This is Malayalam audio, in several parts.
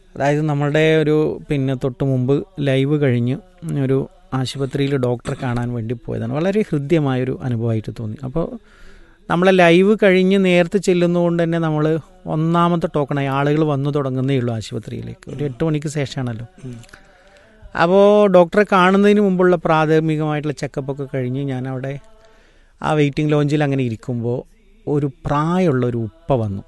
അതായത് നമ്മളുടെ ഒരു പിന്നെ തൊട്ട് മുമ്പ് ലൈവ് കഴിഞ്ഞ് ഒരു ആശുപത്രിയിൽ ഡോക്ടറെ കാണാൻ വേണ്ടി പോയതാണ് വളരെ ഹൃദ്യമായൊരു അനുഭവമായിട്ട് തോന്നി അപ്പോൾ നമ്മളെ ലൈവ് കഴിഞ്ഞ് നേരത്തെ ചെല്ലുന്നതുകൊണ്ട് തന്നെ നമ്മൾ ഒന്നാമത്തെ ടോക്കണായി ആളുകൾ വന്നു തുടങ്ങുന്നേ ഉള്ളൂ ആശുപത്രിയിലേക്ക് ഒരു എട്ട് മണിക്ക് ശേഷമാണല്ലോ അപ്പോൾ ഡോക്ടറെ കാണുന്നതിന് മുമ്പുള്ള പ്രാഥമികമായിട്ടുള്ള ചെക്കപ്പൊക്കെ കഴിഞ്ഞ് ഞാൻ അവിടെ ആ വെയിറ്റിംഗ് ലോഞ്ചിൽ അങ്ങനെ ഇരിക്കുമ്പോൾ ഒരു പ്രായമുള്ള ഒരു ഉപ്പ വന്നു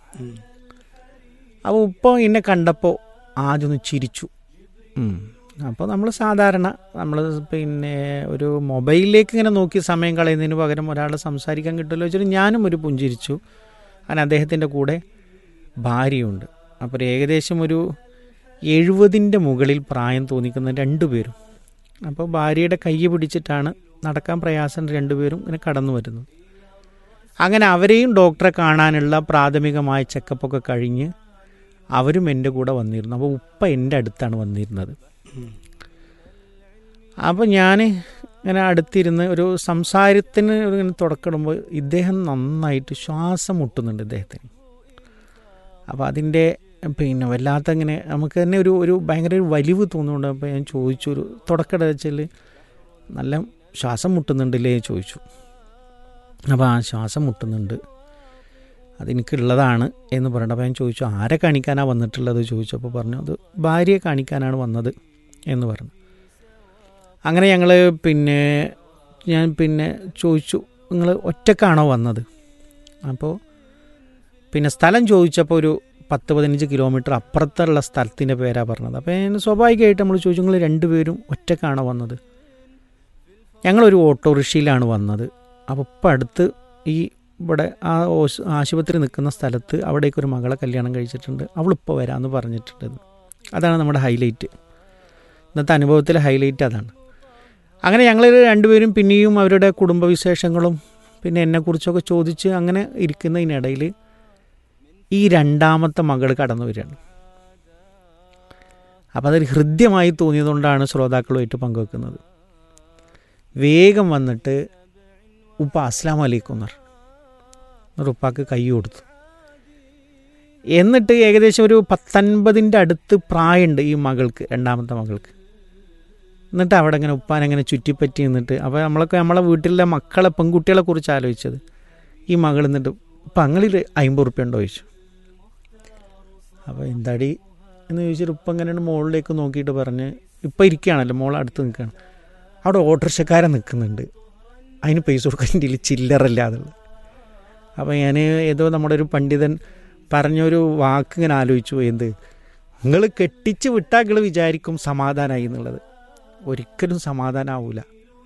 അപ്പോൾ ഉപ്പ എന്നെ കണ്ടപ്പോൾ ആദ്യം ഒന്ന് ചിരിച്ചു അപ്പോൾ നമ്മൾ സാധാരണ നമ്മൾ പിന്നെ ഒരു മൊബൈലിലേക്ക് ഇങ്ങനെ നോക്കി സമയം കളയുന്നതിന് പകരം ഒരാൾ സംസാരിക്കാൻ കിട്ടുമല്ലോ വെച്ചിട്ട് ഞാനും ഒരു പുഞ്ചിരിച്ചു അങ്ങനെ അദ്ദേഹത്തിൻ്റെ കൂടെ ഭാര്യയുണ്ട് അപ്പോൾ ഏകദേശം ഒരു എഴുപതിൻ്റെ മുകളിൽ പ്രായം തോന്നിക്കുന്ന രണ്ടുപേരും അപ്പോൾ ഭാര്യയുടെ കൈ പിടിച്ചിട്ടാണ് നടക്കാൻ പ്രയാസം രണ്ടുപേരും ഇങ്ങനെ കടന്നു വരുന്നത് അങ്ങനെ അവരെയും ഡോക്ടറെ കാണാനുള്ള പ്രാഥമികമായ ചെക്കപ്പൊക്കെ കഴിഞ്ഞ് അവരും എൻ്റെ കൂടെ വന്നിരുന്നു അപ്പോൾ ഉപ്പ എൻ്റെ അടുത്താണ് വന്നിരുന്നത് അപ്പോൾ ഞാൻ ഇങ്ങനെ അടുത്തിരുന്ന് ഒരു സംസാരത്തിന് ഒരു ഇങ്ങനെ തുടക്കിടുമ്പോൾ ഇദ്ദേഹം നന്നായിട്ട് ശ്വാസം മുട്ടുന്നുണ്ട് ഇദ്ദേഹത്തിന് അപ്പോൾ അതിൻ്റെ പിന്നെ വല്ലാത്ത ഇങ്ങനെ നമുക്ക് തന്നെ ഒരു ഒരു ഭയങ്കര ഒരു വലിവ് തോന്നുന്നുണ്ട് അപ്പോൾ ഞാൻ ചോദിച്ചു ഒരു തുടക്കട വെച്ചാൽ നല്ല ശ്വാസം മുട്ടുന്നുണ്ടല്ലേ ചോദിച്ചു അപ്പോൾ ആ ശ്വാസം മുട്ടുന്നുണ്ട് അതെനിക്കുള്ളതാണ് എന്ന് പറഞ്ഞിട്ട് അപ്പോൾ ഞാൻ ചോദിച്ചു ആരെ കാണിക്കാനാണ് വന്നിട്ടുള്ളത് ചോദിച്ചപ്പോൾ പറഞ്ഞു അത് ഭാര്യയെ കാണിക്കാനാണ് വന്നത് എന്ന് പറഞ്ഞു അങ്ങനെ ഞങ്ങൾ പിന്നെ ഞാൻ പിന്നെ ചോദിച്ചു നിങ്ങൾ ഒറ്റക്കാണോ വന്നത് അപ്പോൾ പിന്നെ സ്ഥലം ചോദിച്ചപ്പോൾ ഒരു പത്ത് പതിനഞ്ച് കിലോമീറ്റർ അപ്പുറത്തുള്ള സ്ഥലത്തിൻ്റെ പേരാണ് പറഞ്ഞത് അപ്പോൾ ഞാൻ സ്വാഭാവികമായിട്ട് നമ്മൾ ചോദിച്ചു നിങ്ങൾ രണ്ടുപേരും ഒറ്റക്കാണോ വന്നത് ഞങ്ങളൊരു ഓട്ടോറിക്ഷയിലാണ് വന്നത് അപ്പോൾ ഇപ്പം അടുത്ത് ഈ ഇവിടെ ആ ആശുപത്രി നിൽക്കുന്ന സ്ഥലത്ത് അവിടേക്ക് ഒരു മകളെ കല്യാണം കഴിച്ചിട്ടുണ്ട് അവളിപ്പോൾ വരാമെന്ന് പറഞ്ഞിട്ടുണ്ട് അതാണ് നമ്മുടെ ഹൈലൈറ്റ് ഇന്നത്തെ അനുഭവത്തിലെ ഹൈലൈറ്റ് അതാണ് അങ്ങനെ ഞങ്ങൾ രണ്ടുപേരും പിന്നെയും അവരുടെ കുടുംബവിശേഷങ്ങളും പിന്നെ എന്നെക്കുറിച്ചൊക്കെ ചോദിച്ച് അങ്ങനെ ഇരിക്കുന്നതിനിടയിൽ ഈ രണ്ടാമത്തെ മകൾ കടന്നു വരികയാണ് അപ്പോൾ അതൊരു ഹൃദ്യമായി തോന്നിയതുകൊണ്ടാണ് ശ്രോതാക്കളുമായിട്ട് പങ്കുവെക്കുന്നത് വേഗം വന്നിട്ട് ഉപ്പ അസ്ലാം വലൈക്കും എന്ന് പറഞ്ഞു ഉപ്പാക്ക് കൈ കൊടുത്തു എന്നിട്ട് ഏകദേശം ഒരു പത്തൊൻപതിൻ്റെ അടുത്ത് പ്രായമുണ്ട് ഈ മകൾക്ക് രണ്ടാമത്തെ മകൾക്ക് എന്നിട്ട് അവിടെ ഇങ്ങനെ ഉപ്പാനങ്ങനെ ചുറ്റിപ്പറ്റി നിന്നിട്ട് അപ്പോൾ നമ്മളൊക്കെ നമ്മളെ വീട്ടിലെ മക്കളെ പെൺകുട്ടികളെ കുറിച്ച് ആലോചിച്ചത് ഈ മകൾ എന്നിട്ട് പങ്ങളിൽ അമ്പത് റുപ്യ ഉണ്ടോ ചോദിച്ചു അപ്പോൾ എന്താടി എന്ന് ചോദിച്ചിട്ട് ഉപ്പ ഇങ്ങനെ മുകളിലേക്ക് നോക്കിയിട്ട് പറഞ്ഞ് ഇപ്പം ഇരിക്കുകയാണല്ലോ മോൾ അടുത്ത് നിൽക്കുകയാണ് അവിടെ ഓട്ടോറിക്ഷക്കാരൻ നിൽക്കുന്നുണ്ട് അതിന് പൈസ കൊടുക്കാൻ എൻ്റെ ചില്ലറല്ലാതുള്ളത് അപ്പോൾ ഞാൻ ഏതോ നമ്മുടെ ഒരു പണ്ഡിതൻ പറഞ്ഞൊരു വാക്ക് ഇങ്ങനെ ആലോചിച്ചു എന്ത് നിങ്ങൾ കെട്ടിച്ച് വിട്ടാൽ നിങ്ങൾ വിചാരിക്കും സമാധാനമായി എന്നുള്ളത് ഒരിക്കലും സമാധാനമാവില്ല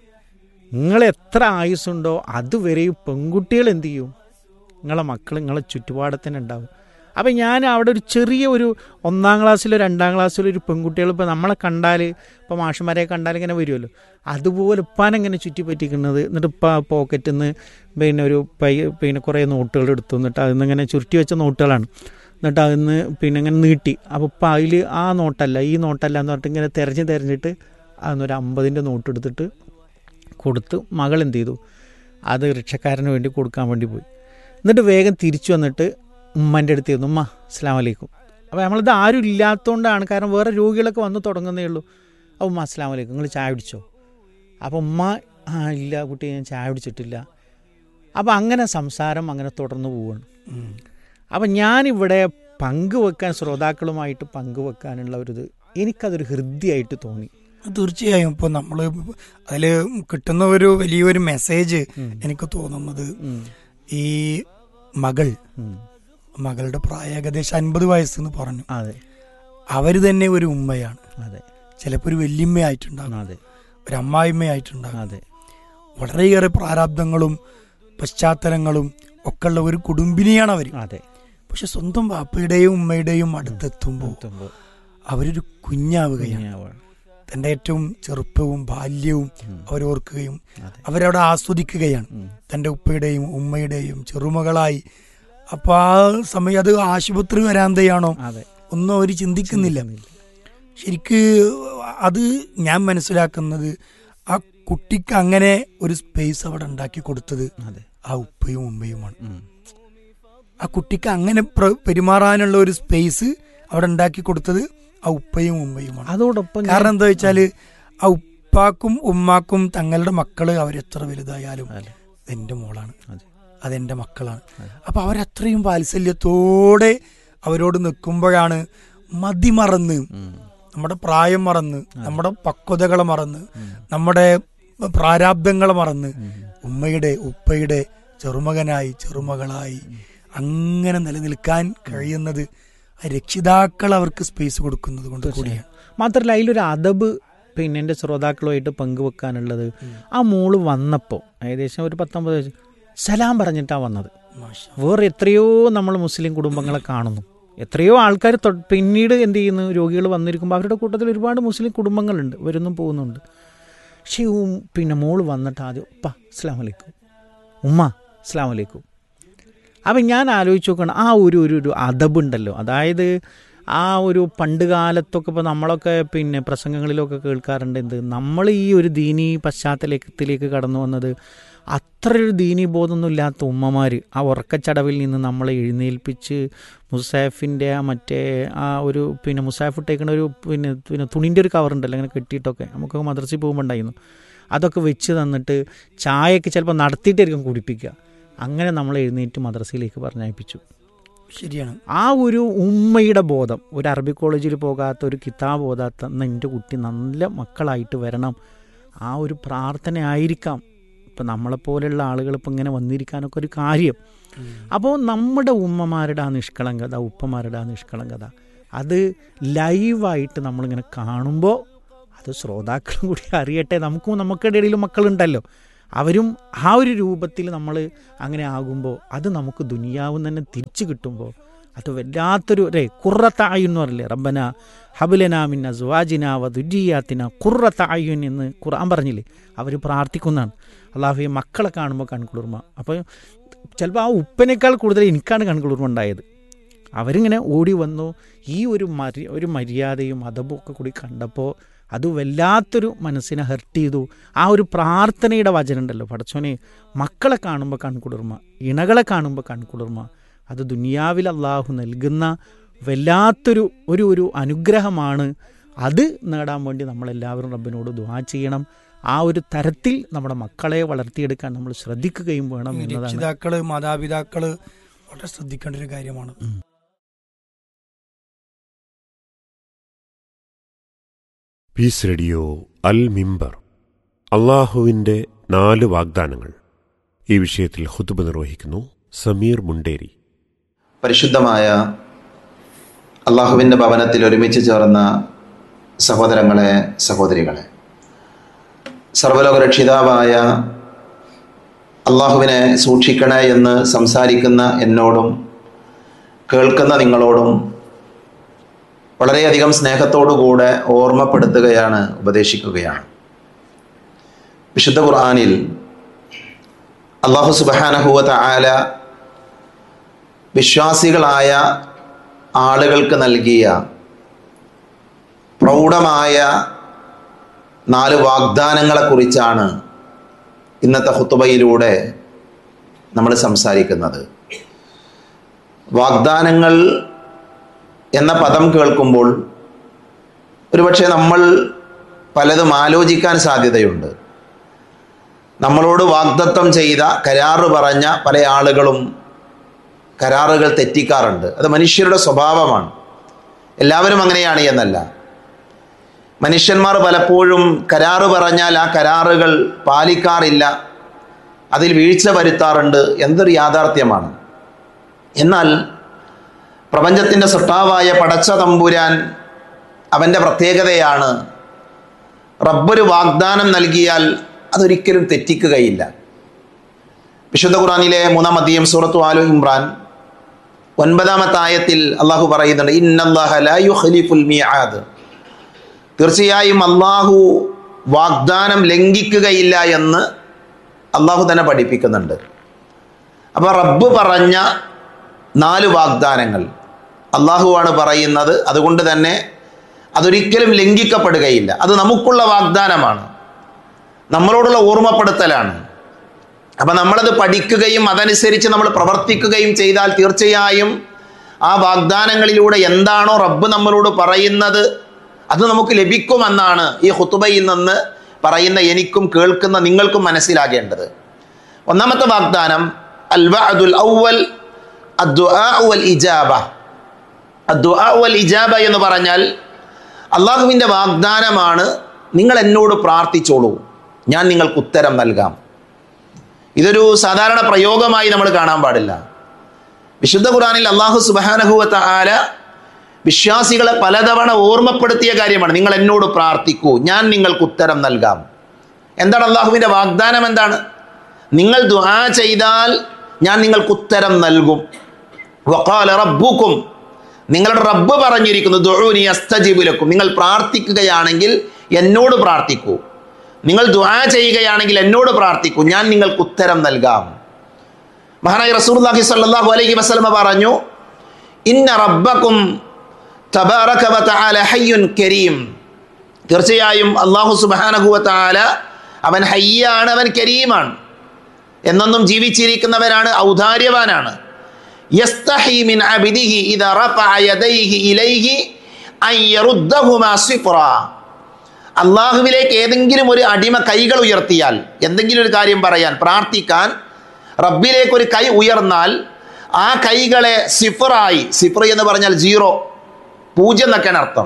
നിങ്ങൾ എത്ര ആയുസ്സുണ്ടോ അതുവരെയും പെൺകുട്ടികൾ എന്ത് ചെയ്യും നിങ്ങളെ മക്കൾ നിങ്ങളെ ചുറ്റുപാടത്തിന് ഉണ്ടാവും അപ്പം ഞാൻ അവിടെ ഒരു ചെറിയ ഒരു ഒന്നാം ക്ലാസ്സിലോ രണ്ടാം ക്ലാസ്സിലോ ഒരു പെൺകുട്ടികൾ ഇപ്പോൾ നമ്മളെ കണ്ടാൽ ഇപ്പോൾ മാഷന്മാരെ കണ്ടാൽ ഇങ്ങനെ വരുമല്ലോ അതുപോലെ ഉപ്പാനെങ്ങനെ ചുറ്റിപ്പറ്റിക്കുന്നത് എന്നിട്ട് ഇപ്പം പോക്കറ്റിൽ നിന്ന് പിന്നെ ഒരു പൈ പിന്നെ കുറേ നോട്ടുകൾ എടുത്തു എന്നിട്ട് അതിൽ നിന്ന് ഇങ്ങനെ ചുരുട്ടി വെച്ച നോട്ടുകളാണ് എന്നിട്ട് അതിൽ നിന്ന് പിന്നെ ഇങ്ങനെ നീട്ടി അപ്പോൾ ഇപ്പം അതിൽ ആ നോട്ടല്ല ഈ നോട്ടല്ല എന്ന് പറഞ്ഞിട്ട് ഇങ്ങനെ തിരഞ്ഞ് തിരഞ്ഞിട്ട് അതിനൊരു അമ്പതിൻ്റെ നോട്ട് എടുത്തിട്ട് കൊടുത്ത് മകൾ എന്ത് ചെയ്തു അത് റിക്ഷക്കാരന് വേണ്ടി കൊടുക്കാൻ വേണ്ടി പോയി എന്നിട്ട് വേഗം തിരിച്ചു വന്നിട്ട് ഉമ്മൻ്റെ അടുത്ത് ഇരുന്നു ഉമ്മ അസ്ലാം വലൈക്കും അപ്പോൾ നമ്മളിത് ആരും ഇല്ലാത്തതുകൊണ്ടാണ് കാരണം വേറെ രോഗികളൊക്കെ വന്ന് തുടങ്ങുന്നേ ഉള്ളൂ അപ്പോൾ ഉമ്മ അസ്ലാം വലൈക്കും നിങ്ങൾ ചായ പിടിച്ചോ അപ്പോൾ ഉമ്മ ആ ഇല്ല കുട്ടി ഞാൻ ചായ പിടിച്ചിട്ടില്ല അപ്പോൾ അങ്ങനെ സംസാരം അങ്ങനെ തുടർന്ന് പോവുകയാണ് അപ്പം ഞാനിവിടെ പങ്കുവെക്കാൻ ശ്രോതാക്കളുമായിട്ട് പങ്കുവെക്കാനുള്ള ഒരു ഇത് എനിക്കതൊരു ഹൃദ്യമായിട്ട് തോന്നി തീർച്ചയായും ഇപ്പോൾ നമ്മൾ അതിൽ കിട്ടുന്ന ഒരു വലിയൊരു മെസ്സേജ് എനിക്ക് തോന്നുന്നത് ഈ മകൾ മകളുടെ പ്രായം ഏകദേശം അൻപത് വയസ്സെന്ന് പറഞ്ഞു അതെ അവര് തന്നെ ഒരു ഉമ്മയാണ് അതെ ചിലപ്പോൾ ഒരു വല്യമ്മയായിട്ടുണ്ടാകും അതെ ഒരു അമ്മായിമ്മയായിട്ടുണ്ടാകും അതെ വളരെയേറെ പ്രാരാബ്ദങ്ങളും പശ്ചാത്തലങ്ങളും ഒക്കെ ഉള്ള ഒരു കുടുംബിനിയാണ് അവർ അതെ പക്ഷെ സ്വന്തം വാപ്പയുടെയും ഉമ്മയുടെയും അടുത്തെത്തുമ്പോൾ എത്തുമ്പോൾ അവരൊരു കുഞ്ഞാവുകയാണ് കുഞ്ഞാവാണ്. തന്റെ ഏറ്റവും ചെറുപ്പവും ബാല്യവും ഉം. അവരോർക്കുകയും അതെ അവരവിടെ ആസ്വദിക്കുകയാണ് ഉം. തന്റെ ഉപ്പയുടെയും ഉമ്മയുടെയും ചെറുമകളായി അപ്പൊ ആ സമയം അത് ആശുപത്രി വരാന്തയാണോ അതെ ഒന്നും അവർ ചിന്തിക്കുന്നില്ല ശരിക്ക് അത് ഞാൻ മനസ്സിലാക്കുന്നത് ആ കുട്ടിക്ക് അങ്ങനെ ഒരു സ്പേസ് അവിടെ ഉണ്ടാക്കി കൊടുത്തത് അതെ ആ ഉപ്പയും ഉമ്മയുമാണ് ഉം. ആ കുട്ടിക്ക് അങ്ങനെ പ്ര- പെരുമാറാനുള്ള ഒരു സ്പേസ് അവിടെ ഉണ്ടാക്കി കൊടുത്തത് ആ ഉപ്പയും ഉമ്മയുമാണ് അതോടൊപ്പം ഞാൻ- കാരണം എന്താ വെച്ചാല് ആ ഉപ്പാക്കും ഉമ്മാക്കും തങ്ങളുടെ മക്കള് അവരെത്ര വലുതായാലും അതെ. എന്റെ മോളാണ് അതെ. അതെന്റെ മക്കളാണ് അപ്പൊ അവരത്രയും വാത്സല്യത്തോടെ അവരോട് നിൽക്കുമ്പോഴാണ് മതി മറന്ന് ഉം. നമ്മുടെ പ്രായം മറന്ന് നമ്മുടെ പക്വതകളെ മറന്ന് നമ്മുടെ പ്രാരാബ്ദങ്ങളെ മറന്ന് ഉമ്മയുടെ ഉപ്പയുടെ ചെറുമകനായി ചെറുമകളായി അങ്ങനെ നിലനിൽക്കാൻ കഴിയുന്നത് ആ രക്ഷിതാക്കൾ അവർക്ക് സ്പേസ് കൊടുക്കുന്നത് കൊണ്ട് കൂടിയാണ് മാത്രല്ല അതിലൊരു അതബ് പിന്നെ എൻ്റെ ശ്രോതാക്കളുമായിട്ട് പങ്കുവെക്കാനുള്ളത് ആ മോള് വന്നപ്പോൾ ഏകദേശം ഒരു പത്തൊമ്പത് വയസ്സ് സലാം പറഞ്ഞിട്ടാണ് വന്നത് മാഷാ. വേറെ എത്രയോ നമ്മൾ മുസ്ലിം കുടുംബങ്ങളെ കാണുന്നു എത്രയോ ആൾക്കാർ തൊ- പിന്നീട് എന്ത് ചെയ്യുന്നു രോഗികൾ വന്നിരിക്കുമ്പോൾ അവരുടെ കൂട്ടത്തിൽ ഒരുപാട് മുസ്ലിം കുടുംബങ്ങളുണ്ട് വരുന്നും പോകുന്നുണ്ട് പക്ഷേ ഉം- പിന്നെ മോള് വന്നിട്ട് ആദ്യം ഉപ്പ അസ്ലാം വലൈക്കും ഉമ്മ അസ്ലാം വലൈക്കും അപ്പം ഞാൻ ആലോചിച്ച് നോക്കണം ആ ഒരു ഒരു ഒരു അതബുണ്ടല്ലോ അതായത് ആ ഒരു പണ്ട് കാലത്തൊക്കെ ഇപ്പോൾ നമ്മളൊക്കെ പിന്നെ പ്രസംഗങ്ങളിലൊക്കെ കേൾക്കാറുണ്ട് എന്ത് നമ്മൾ ഈ ഒരു ദീനി പശ്ചാത്തലത്തിലേക്ക് കടന്നു വന്നത് അത്ര ഒരു ദീനി ബോധമൊന്നും ഇല്ലാത്ത ഉമ്മമാർ ആ ഉറക്കച്ചടവിൽ നിന്ന് നമ്മളെ എഴുന്നേൽപ്പിച്ച് മുസാഫിൻ്റെ ആ മറ്റേ ആ ഒരു പിന്നെ മുസാഫ് ഇട്ടേക്കുന്ന ഒരു പിന്നെ പിന്നെ തുണിൻ്റെ ഒരു കവറുണ്ടല്ലോ അങ്ങനെ കെട്ടിയിട്ടൊക്കെ നമുക്ക് മദ്രസയിൽ പോകുമ്പോൾ ഉണ്ടായിരുന്നു അതൊക്കെ വെച്ച് തന്നിട്ട് ചായയൊക്കെ ചിലപ്പോൾ നടത്തിയിട്ടായിരിക്കും കുടിപ്പിക്കുക അങ്ങനെ നമ്മൾ എഴുന്നേറ്റ് മദ്രസയിലേക്ക് പറഞ്ഞയപ്പിച്ചു ശരിയാണ് ആ ഒരു ഉമ്മയുടെ ബോധം ഒരു അറബി കോളേജിൽ പോകാത്ത ഒരു കിതാബ് ഓതാത്ത "എന്നാ എൻ്റെ കുട്ടി നല്ല മക്കളായിട്ട് വരണം ആ ഒരു പ്രാർത്ഥന ആയിരിക്കാം ഇപ്പം നമ്മളെപ്പോലെയുള്ള ആളുകൾ ഇപ്പം ഇങ്ങനെ വന്നിരിക്കാനൊക്കെ ഒരു കാര്യം അപ്പോൾ നമ്മുടെ ഉമ്മമാരുടെ ആ നിഷ്കളങ്കത ഉപ്പമാരുടെ ആ നിഷ്കളങ്കത അത് ലൈവായിട്ട് നമ്മളിങ്ങനെ കാണുമ്പോൾ അത് ശ്രോതാക്കളും കൂടി അറിയട്ടെ നമുക്കും നമുക്കിടെ ഇടയിലും മക്കളുണ്ടല്ലോ അവരും ആ ഒരു രൂപത്തിൽ നമ്മൾ അങ്ങനെ ആകുമ്പോൾ അത് നമുക്ക് ദുനിയാവും തന്നെ തിരിച്ചു കിട്ടുമ്പോൾ അത് വല്ലാത്തൊരു രേ കുറത്തായുൻ എന്ന് പറയില്ലേ റബ്ബന ഹബുലനാമിൻ അസ്വാജിന വദുജിയാത്തിന കുറത്തായുൻ എന്ന് ഖുർആൻ പറഞ്ഞില്ലേ അവർ പ്രാർത്ഥിക്കുന്നതാണ് അള്ളാഹുയെ മക്കളെ കാണുമ്പോൾ കൺകുളിർമ അപ്പോൾ ചിലപ്പോൾ ആ ഉപ്പനേക്കാൾ കൂടുതൽ എനിക്കാണ് കൺകുളിർമ ഉണ്ടായത് അവരിങ്ങനെ ഓടി വന്നു ഈ ഒരു മര്യ ഒരു മര്യാദയും അതബും ഒക്കെ കൂടി കണ്ടപ്പോൾ അത് വല്ലാത്തൊരു മനസ്സിനെ ഹെർട്ട് ചെയ്തു ആ ഒരു പ്രാർത്ഥനയുടെ വചനമുണ്ടല്ലോ പടച്ചോനെ മക്കളെ കാണുമ്പോൾ കൺകുളിർമ ഇണകളെ കാണുമ്പോൾ കൺകുളിർമ അത് ദുനിയാവിൽ അള്ളാഹു നൽകുന്ന വല്ലാത്തൊരു ഒരു ഒരു അനുഗ്രഹമാണ് അത് നേടാൻ വേണ്ടി നമ്മളെല്ലാവരും റബ്ബിനോട് ദുആ ചെയ്യണം ആ ഒരു തരത്തിൽ നമ്മുടെ മക്കളെ വളർത്തിയെടുക്കാൻ നമ്മൾ ശ്രദ്ധിക്കുകയും വേണം എന്നതാണ് രക്ഷിതാക്കള് മാതാപിതാക്കള് വളരെ ശ്രദ്ധിക്കേണ്ട ഒരു കാര്യമാണ് പീസ് റേഡിയോ അൽ മിമ്പർ അള്ളാഹുവിൻ്റെ നാല് വാഗ്ദാനങ്ങൾ ഈ വിഷയത്തിൽ ഹുതുബ നിർവഹിക്കുന്നു സമീർ മുണ്ടേരി പരിശുദ്ധമായ അള്ളാഹുവിൻ്റെ ഭവനത്തിൽ ഒരുമിച്ച് ചേർന്ന സഹോദരങ്ങളെ സഹോദരികളെ സർവലോക രക്ഷിതാവായ അള്ളാഹുവിനെ സൂക്ഷിക്കണേ എന്ന് സംസാരിക്കുന്ന എന്നോടും കേൾക്കുന്ന നിങ്ങളോടും വളരെയധികം സ്നേഹത്തോടുകൂടെ ഓർമ്മപ്പെടുത്തുകയാണ് ഉപദേശിക്കുകയാണ് വിശുദ്ധ ഖുർആാനിൽ അള്ളാഹു സുബാനഹുവ ആല വിശ്വാസികളായ ആളുകൾക്ക് നൽകിയ പ്രൗഢമായ നാല് വാഗ്ദാനങ്ങളെക്കുറിച്ചാണ് ഇന്നത്തെ ഹുത്തുബയിലൂടെ നമ്മൾ സംസാരിക്കുന്നത് വാഗ്ദാനങ്ങൾ എന്ന പദം കേൾക്കുമ്പോൾ ഒരുപക്ഷെ നമ്മൾ പലതും ആലോചിക്കാൻ സാധ്യതയുണ്ട് നമ്മളോട് വാഗ്ദത്തം ചെയ്ത കരാറ് പറഞ്ഞ പല ആളുകളും കരാറുകൾ തെറ്റിക്കാറുണ്ട് അത് മനുഷ്യരുടെ സ്വഭാവമാണ് എല്ലാവരും അങ്ങനെയാണ് എന്നല്ല മനുഷ്യന്മാർ പലപ്പോഴും കരാറ് പറഞ്ഞാൽ ആ കരാറുകൾ പാലിക്കാറില്ല അതിൽ വീഴ്ച വരുത്താറുണ്ട് എന്തൊരു യാഥാർത്ഥ്യമാണ് എന്നാൽ പ്രപഞ്ചത്തിൻ്റെ സൃഷ്ടാവായ പടച്ച തമ്പുരാൻ അവൻ്റെ പ്രത്യേകതയാണ് റബ്ബൊരു വാഗ്ദാനം നൽകിയാൽ അതൊരിക്കലും തെറ്റിക്കുകയില്ല വിശുദ്ധ ഖുറാനിലെ മൂന്നാം അധ്യയം സൂറത്തു ആലു ഇമ്രാൻ ഒൻപതാമത്തെ ആയത്തിൽ അള്ളാഹു പറയുന്നുണ്ട് ഇന്നല്ലാഹ ലാ യുഖ്ലിഫുൽ മിആദ് തീർച്ചയായും അള്ളാഹു വാഗ്ദാനം ലംഘിക്കുകയില്ല എന്ന് അള്ളാഹു തന്നെ പഠിപ്പിക്കുന്നുണ്ട് അപ്പോൾ റബ്ബ് പറഞ്ഞ നാല് വാഗ്ദാനങ്ങൾ അള്ളാഹുവാണ് പറയുന്നത് അതുകൊണ്ട് തന്നെ അതൊരിക്കലും ലംഘിക്കപ്പെടുകയില്ല അത് നമുക്കുള്ള വാഗ്ദാനമാണ് നമ്മളോടുള്ള ഓർമ്മപ്പെടുത്തലാണ് അപ്പം നമ്മളത് പഠിക്കുകയും അതനുസരിച്ച് നമ്മൾ പ്രവർത്തിക്കുകയും ചെയ്താൽ തീർച്ചയായും ആ വാഗ്ദാനങ്ങളിലൂടെ എന്താണോ റബ്ബ് നമ്മളോട് പറയുന്നത് അത് നമുക്ക് ലഭിക്കുമെന്നാണ് ഈ ഹുത്തുബയിൽ നിന്ന് പറയുന്ന എനിക്കും കേൾക്കുന്ന നിങ്ങൾക്കും മനസ്സിലാകേണ്ടത് ഒന്നാമത്തെ വാഗ്ദാനം അൽ വഅദുൽ ഔവൽ അദ്ദുആ വൽ ഇജാബ അദ്ദുആ വൽ ഇജാബ എന്ന് പറഞ്ഞാൽ അള്ളാഹുവിൻ്റെ വാഗ്ദാനമാണ് നിങ്ങൾ എന്നോട് പ്രാർത്ഥിച്ചോളൂ ഞാൻ നിങ്ങൾക്ക് ഉത്തരം നൽകാം ഇതൊരു സാധാരണ പ്രയോഗമായി നമ്മൾ കാണാൻ പാടില്ല വിശുദ്ധ ഖുറാനിൽ അള്ളാഹു സുബാനഹുവത്ത ആല വിശ്വാസികളെ പലതവണ ഓർമ്മപ്പെടുത്തിയ കാര്യമാണ് നിങ്ങൾ എന്നോട് പ്രാർത്ഥിക്കൂ ഞാൻ നിങ്ങൾക്ക് ഉത്തരം നൽകാം എന്താണ് അള്ളാഹുവിൻ്റെ വാഗ്ദാനം എന്താണ് നിങ്ങൾ ദുആ ചെയ്താൽ ഞാൻ നിങ്ങൾക്ക് ഉത്തരം നൽകും വഖാല റബ്ബുക്കും നിങ്ങളുടെ റബ്ബ് പറഞ്ഞിരിക്കുന്നു ദുഊനി അസ്തജിബുലക്കും നിങ്ങൾ പ്രാർത്ഥിക്കുകയാണെങ്കിൽ എന്നോട് പ്രാർത്ഥിക്കൂ നിങ്ങൾ ദുആ ചെയ്യുകയാണെങ്കിൽ എന്നോട് പ്രാർത്ഥിക്കൂ ഞാൻ നിങ്ങൾക്ക് ഉത്തരം നൽകാം മഹാനായി റസൂലുള്ളാഹി സ്വല്ലല്ലാഹു അലൈഹി വസല്ലമ പറഞ്ഞു ഇന്ന റബ്ബക്കും തബാറക വതആല ഹയ്യുൻ കരീം തീർച്ചയായും അള്ളാഹു സുബ്ഹാനഹു വതആല അവൻ ഹയ്യാണ് അവൻ കരീമാണ് എന്നൊന്നും ജീവിച്ചിരിക്കുന്നവനാണ് ഔദാര്യവാനാണ് യസ്തഹി മിൻ അബ്ദിഹി ഇദാ റഫഅ യദൈഹി ഇലൈഹി അൻ യറുദ്ദഹുമാ സിഫ്റാ അള്ളാഹുവിലേക്ക് ഏതെങ്കിലും ഒരു അടിമ കൈകൾ ഉയർത്തിയാൽ എന്തെങ്കിലും ഒരു കാര്യം പറയാൻ പ്രാർത്ഥിക്കാൻ റബ്ബിലേക്ക് ഒരു കൈ ഉയർന്നാൽ ആ കൈകളെ സിഫറായി സിഫർ എന്ന് പറഞ്ഞാൽ ജീറോ പൂജ്യം എന്നൊക്കെയാണ് അർത്ഥം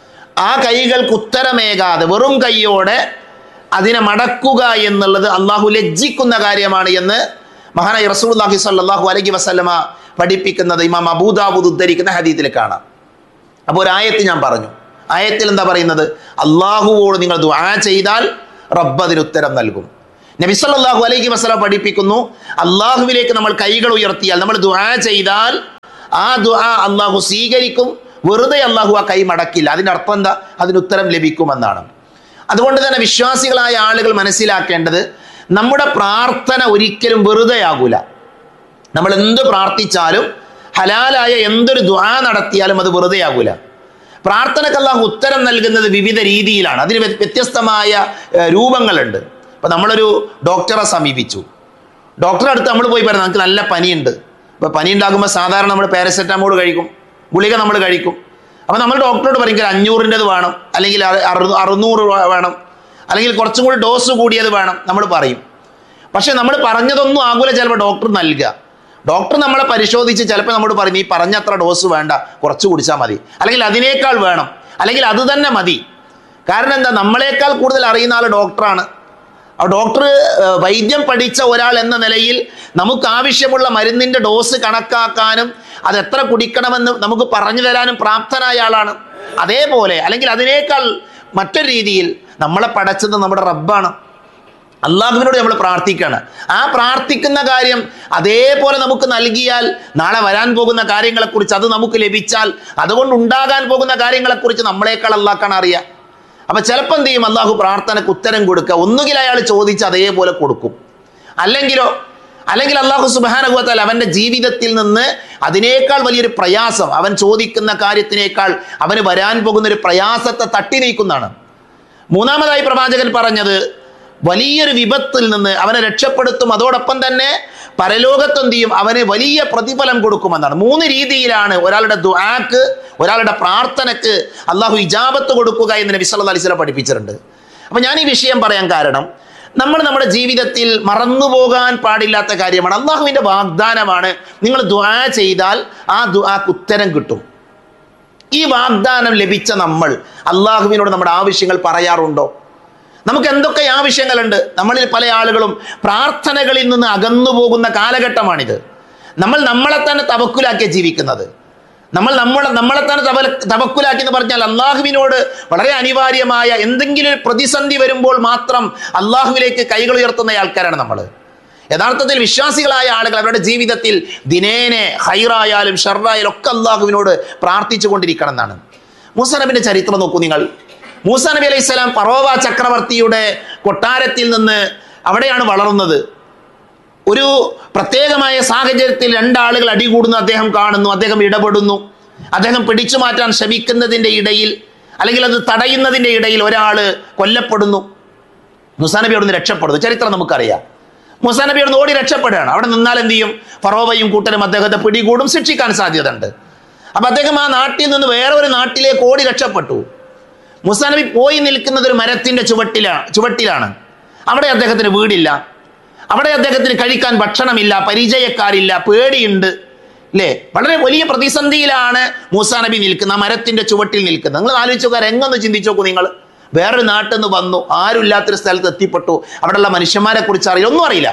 ആ കൈകൾക്ക് ഉത്തരമേകാതെ വെറും കൈയോടെ അതിനെ മടക്കുക എന്നുള്ളത് അള്ളാഹു ലജ്ജിക്കുന്ന കാര്യമാണ് എന്ന് മഹാനായി റസൂൽഹി സല്ലാഹു അലൈഹി വസല്ലമ പഠിപ്പിക്കുന്നത് ഇമാം അബൂദാബുദ് ഉദ്ധരിക്കുന്ന ഹദീത്തിൽ കാണാം അപ്പോൾ ഒരു ആയത്ത് ഞാൻ പറഞ്ഞു ആയത്തിൽ എന്താ പറയുന്നത് അള്ളാഹുവോട് നിങ്ങൾ ദുആ ചെയ്താൽ റബ്ബ് അതിന് ഉത്തരം നൽകും നബി സല്ലല്ലാഹു അലൈഹി വസല്ലം പഠിപ്പിക്കുന്നു അള്ളാഹുവിലേക്ക് നമ്മൾ കൈകൾ ഉയർത്തിയാൽ നമ്മൾ ദുആ ചെയ്താൽ ആ ദുആ അള്ളാഹു സ്വീകരിക്കും വെറുതെ അള്ളാഹു ആ കൈ മടക്കില്ല അതിൻ്റെ അർത്ഥം എന്താ അതിന് ഉത്തരം ലഭിക്കുമെന്നാണ് അതുകൊണ്ട് തന്നെ വിശ്വാസികളായ ആളുകൾ മനസ്സിലാക്കേണ്ടത് നമ്മുടെ പ്രാർത്ഥന ഒരിക്കലും വെറുതെ ആകൂല നമ്മൾ എന്ത് പ്രാർത്ഥിച്ചാലും ഹലാലായ എന്തൊരു ദുആ നടത്തിയാലും അത് വെറുതെ ആകൂല പ്രാർത്ഥനയ്ക്ക് അള്ളാഹു ഉത്തരം നൽകുന്നത് വിവിധ രീതിയിലാണ് അതിന് വ്യ- വ്യത്യസ്തമായ ഏഹ്, രൂപങ്ങളുണ്ട് ഇപ്പം നമ്മളൊരു ഡോക്ടറെ സമീപിച്ചു ഡോക്ടറെ അടുത്ത് നമ്മൾ പോയി പറഞ്ഞു നമുക്ക് നല്ല പനിയുണ്ട് ഇപ്പോൾ പനി ഉണ്ടാകുമ്പോൾ സാധാരണ നമ്മൾ പാരസെറ്റാമോൾ കഴിക്കും ഗുളിക നമ്മൾ കഴിക്കും അപ്പോൾ നമ്മൾ ഡോക്ടറോട് പറയും "എനിക്ക് ഒരു അഞ്ഞൂറിൻ്റെത് വേണം അല്ലെങ്കിൽ അറു- അറു- അറുന്നൂറ് വേ- വേണം അല്ലെങ്കിൽ കുറച്ചും കൂടി ഡോസ് കൂടിയത് വേണം നമ്മൾ പറയും പക്ഷെ നമ്മൾ പറഞ്ഞതൊന്നും ആകൂല ചിലപ്പോൾ ഡോക്ടർ നൽകുക ഡോക്ടർ നമ്മളെ പരിശോധിച്ച് ചിലപ്പോൾ നമ്മോട് പറയും ഈ പറഞ്ഞത്ര ഡോസ് വേണ്ട കുറച്ച് കുടിച്ചാൽ മതി അല്ലെങ്കിൽ അതിനേക്കാൾ വേണം അല്ലെങ്കിൽ അത് തന്നെ മതി കാരണം എന്താ നമ്മളെക്കാൾ കൂടുതൽ അറിയുന്ന ആൾ ഡോക്ടറാണ് ആ ഡോക്ടർ ഏഹ്, വൈദ്യം പഠിച്ച ഒരാൾ എന്ന നിലയിൽ നമുക്ക് ആവശ്യമുള്ള മരുന്നിൻ്റെ ഡോസ് കണക്കാക്കാനും അത് എത്ര കുടിക്കണമെന്ന് നമുക്ക് പറഞ്ഞു തരാനും പ്രാപ്തനായ ആളാണ് അതേപോലെ അല്ലെങ്കിൽ അതിനേക്കാൾ മറ്റൊരു രീതിയിൽ നമ്മളെ പടച്ചത് നമ്മുടെ റബ്ബാണ് അള്ളാഹുവിനോട് നമ്മൾ പ്രാർത്ഥിക്കുകയാണ് ആ പ്രാർത്ഥിക്കുന്ന കാര്യം അതേപോലെ നമുക്ക് നൽകിയാൽ നാളെ വരാൻ പോകുന്ന കാര്യങ്ങളെക്കുറിച്ച് അത് നമുക്ക് ലഭിച്ചാൽ അതുകൊണ്ട് ഉണ്ടാകാൻ പോകുന്ന കാര്യങ്ങളെക്കുറിച്ച് നമ്മളെക്കാൾ അള്ളാഹ്ക്കാണ് അറിയാം അപ്പൊ ചിലപ്പോൾ എന്ത് ചെയ്യും അള്ളാഹു പ്രാർത്ഥനയ്ക്ക് ഉത്തരം കൊടുക്കുക ഒന്നുകിൽ അയാൾ ചോദിച്ച് അതേപോലെ കൊടുക്കും അല്ലെങ്കിലോ അല്ലെങ്കിൽ അള്ളാഹു സുബാനുഭവത്താൽ അവന്റെ ജീവിതത്തിൽ നിന്ന് അതിനേക്കാൾ വലിയൊരു പ്രയാസം അവൻ ചോദിക്കുന്ന കാര്യത്തിനേക്കാൾ അവന് വരാൻ പോകുന്ന ഒരു പ്രയാസത്തെ തട്ടി നീക്കുന്നതാണ് മൂന്നാമതായി പ്രവാചകൻ പറഞ്ഞത് വലിയൊരു വിപത്തിൽ നിന്ന് അവനെ രക്ഷപ്പെടുത്തും അതോടൊപ്പം തന്നെ പരലോകത്ത് എന്ത് ചെയ്യും അവന് വലിയ പ്രതിഫലം കൊടുക്കുമെന്നാണ് മൂന്ന് രീതിയിലാണ് ഒരാളുടെ ദുആക്ക് ഒരാളുടെ പ്രാർത്ഥനക്ക് അള്ളാഹു ഇജാബത്ത് കൊടുക്കുക എന്ന് നബി സല്ലല്ലാഹു അലൈഹി വസല്ലം പഠിപ്പിച്ചിട്ടുണ്ട് അപ്പം ഞാൻ ഈ വിഷയം പറയാൻ കാരണം നമ്മൾ നമ്മുടെ ജീവിതത്തിൽ മറന്നുപോകാൻ പാടില്ലാത്ത കാര്യമാണ് അള്ളാഹുവിൻ്റെ വാഗ്ദാനമാണ് നിങ്ങൾ ദുആ ചെയ്താൽ ആ ദുആക്ക് ഉത്തരം കിട്ടും ഈ വാഗ്ദാനം ലഭിച്ച നമ്മൾ അള്ളാഹുവിനോട് നമ്മുടെ ആവശ്യങ്ങൾ പറയാറുണ്ടോ നമുക്ക് എന്തൊക്കെ ആവശ്യങ്ങളുണ്ട് നമ്മളിൽ പല ആളുകളും പ്രാർത്ഥനകളിൽ നിന്ന് അകന്നു പോകുന്ന കാലഘട്ടമാണിത് നമ്മൾ നമ്മളെ തന്നെ തവക്കുലാക്കിയ ജീവിക്കുന്നത് നമ്മൾ നമ്മളെ നമ്മളെ തന്നെ തവ തവക്കുലാക്കി എന്ന് പറഞ്ഞാൽ അള്ളാഹുവിനോട് വളരെ അനിവാര്യമായ എന്തെങ്കിലും ഒരു പ്രതിസന്ധി വരുമ്പോൾ മാത്രം അള്ളാഹുവിലേക്ക് കൈകൾ ഉയർത്തുന്ന ആൾക്കാരാണ് നമ്മൾ യഥാർത്ഥത്തിൽ വിശ്വാസികളായ ആളുകൾ അവരുടെ ജീവിതത്തിൽ ദിനേനെ ഹൈറായാലും ഷർറായാലും ഒക്കെ അള്ളാഹുവിനോട് പ്രാർത്ഥിച്ചു കൊണ്ടിരിക്കണം എന്നാണ് മൂസ നബിന്റെ ചരിത്രം നോക്കൂ നിങ്ങൾ മൂസ നബി അലൈഹി സ്വലാം പറോവ ചക്രവർത്തിയുടെ കൊട്ടാരത്തിൽ നിന്ന് അവിടെയാണ് വളർന്നത് ഒരു പ്രത്യേകമായ സാഹചര്യത്തിൽ രണ്ടാളുകൾ അടികൂടുന്നു അദ്ദേഹം കാണുന്നു അദ്ദേഹം ഇടപെടുന്നു അദ്ദേഹം പിടിച്ചു മാറ്റാൻ ശ്രമിക്കുന്നതിൻ്റെ ഇടയിൽ അല്ലെങ്കിൽ അത് തടയുന്നതിൻ്റെ ഇടയിൽ ഒരാൾ കൊല്ലപ്പെടുന്നു മുസാനബി അവിടുന്ന് രക്ഷപ്പെടുന്നു ചരിത്രം നമുക്കറിയാം മുസാനബി അവിടുന്ന് ഓടി രക്ഷപ്പെടുകയാണ് അവിടെ നിന്നാൽ എന്ത് ചെയ്യും ഫറോവയും കൂട്ടരും അദ്ദേഹത്തെ പിടികൂടും ശിക്ഷിക്കാൻ സാധ്യതയുണ്ട് അപ്പൊ അദ്ദേഹം ആ നാട്ടിൽ നിന്ന് വേറെ ഒരു നാട്ടിലേക്ക് ഓടി രക്ഷപ്പെട്ടു മുസാ നബി പോയി നിൽക്കുന്നത് ഒരു മരത്തിന്റെ ചുവട്ടിലാണ് ചുവട്ടിലാണ് അവിടെ അദ്ദേഹത്തിന് വീടില്ല അവിടെ അദ്ദേഹത്തിന് കഴിക്കാൻ ഭക്ഷണമില്ല പരിചയക്കാരില്ല പേടിയുണ്ട് അല്ലേ വളരെ വലിയ പ്രതിസന്ധിയിലാണ് മൂസാ നബി നിൽക്കുന്നത് ആ മരത്തിന്റെ ചുവട്ടിൽ നിൽക്കുന്നത് നിങ്ങൾ ആലോചിച്ച് നോക്കുക രംഗൊന്ന് ചിന്തിച്ചു നോക്കൂ നിങ്ങൾ വേറൊരു നാട്ടിൽ നിന്ന് വന്നു ആരും ഇല്ലാത്തൊരു സ്ഥലത്ത് എത്തിപ്പെട്ടു അവിടെയുള്ള മനുഷ്യന്മാരെ കുറിച്ച് അറിയില്ല ഒന്നും അറിയില്ല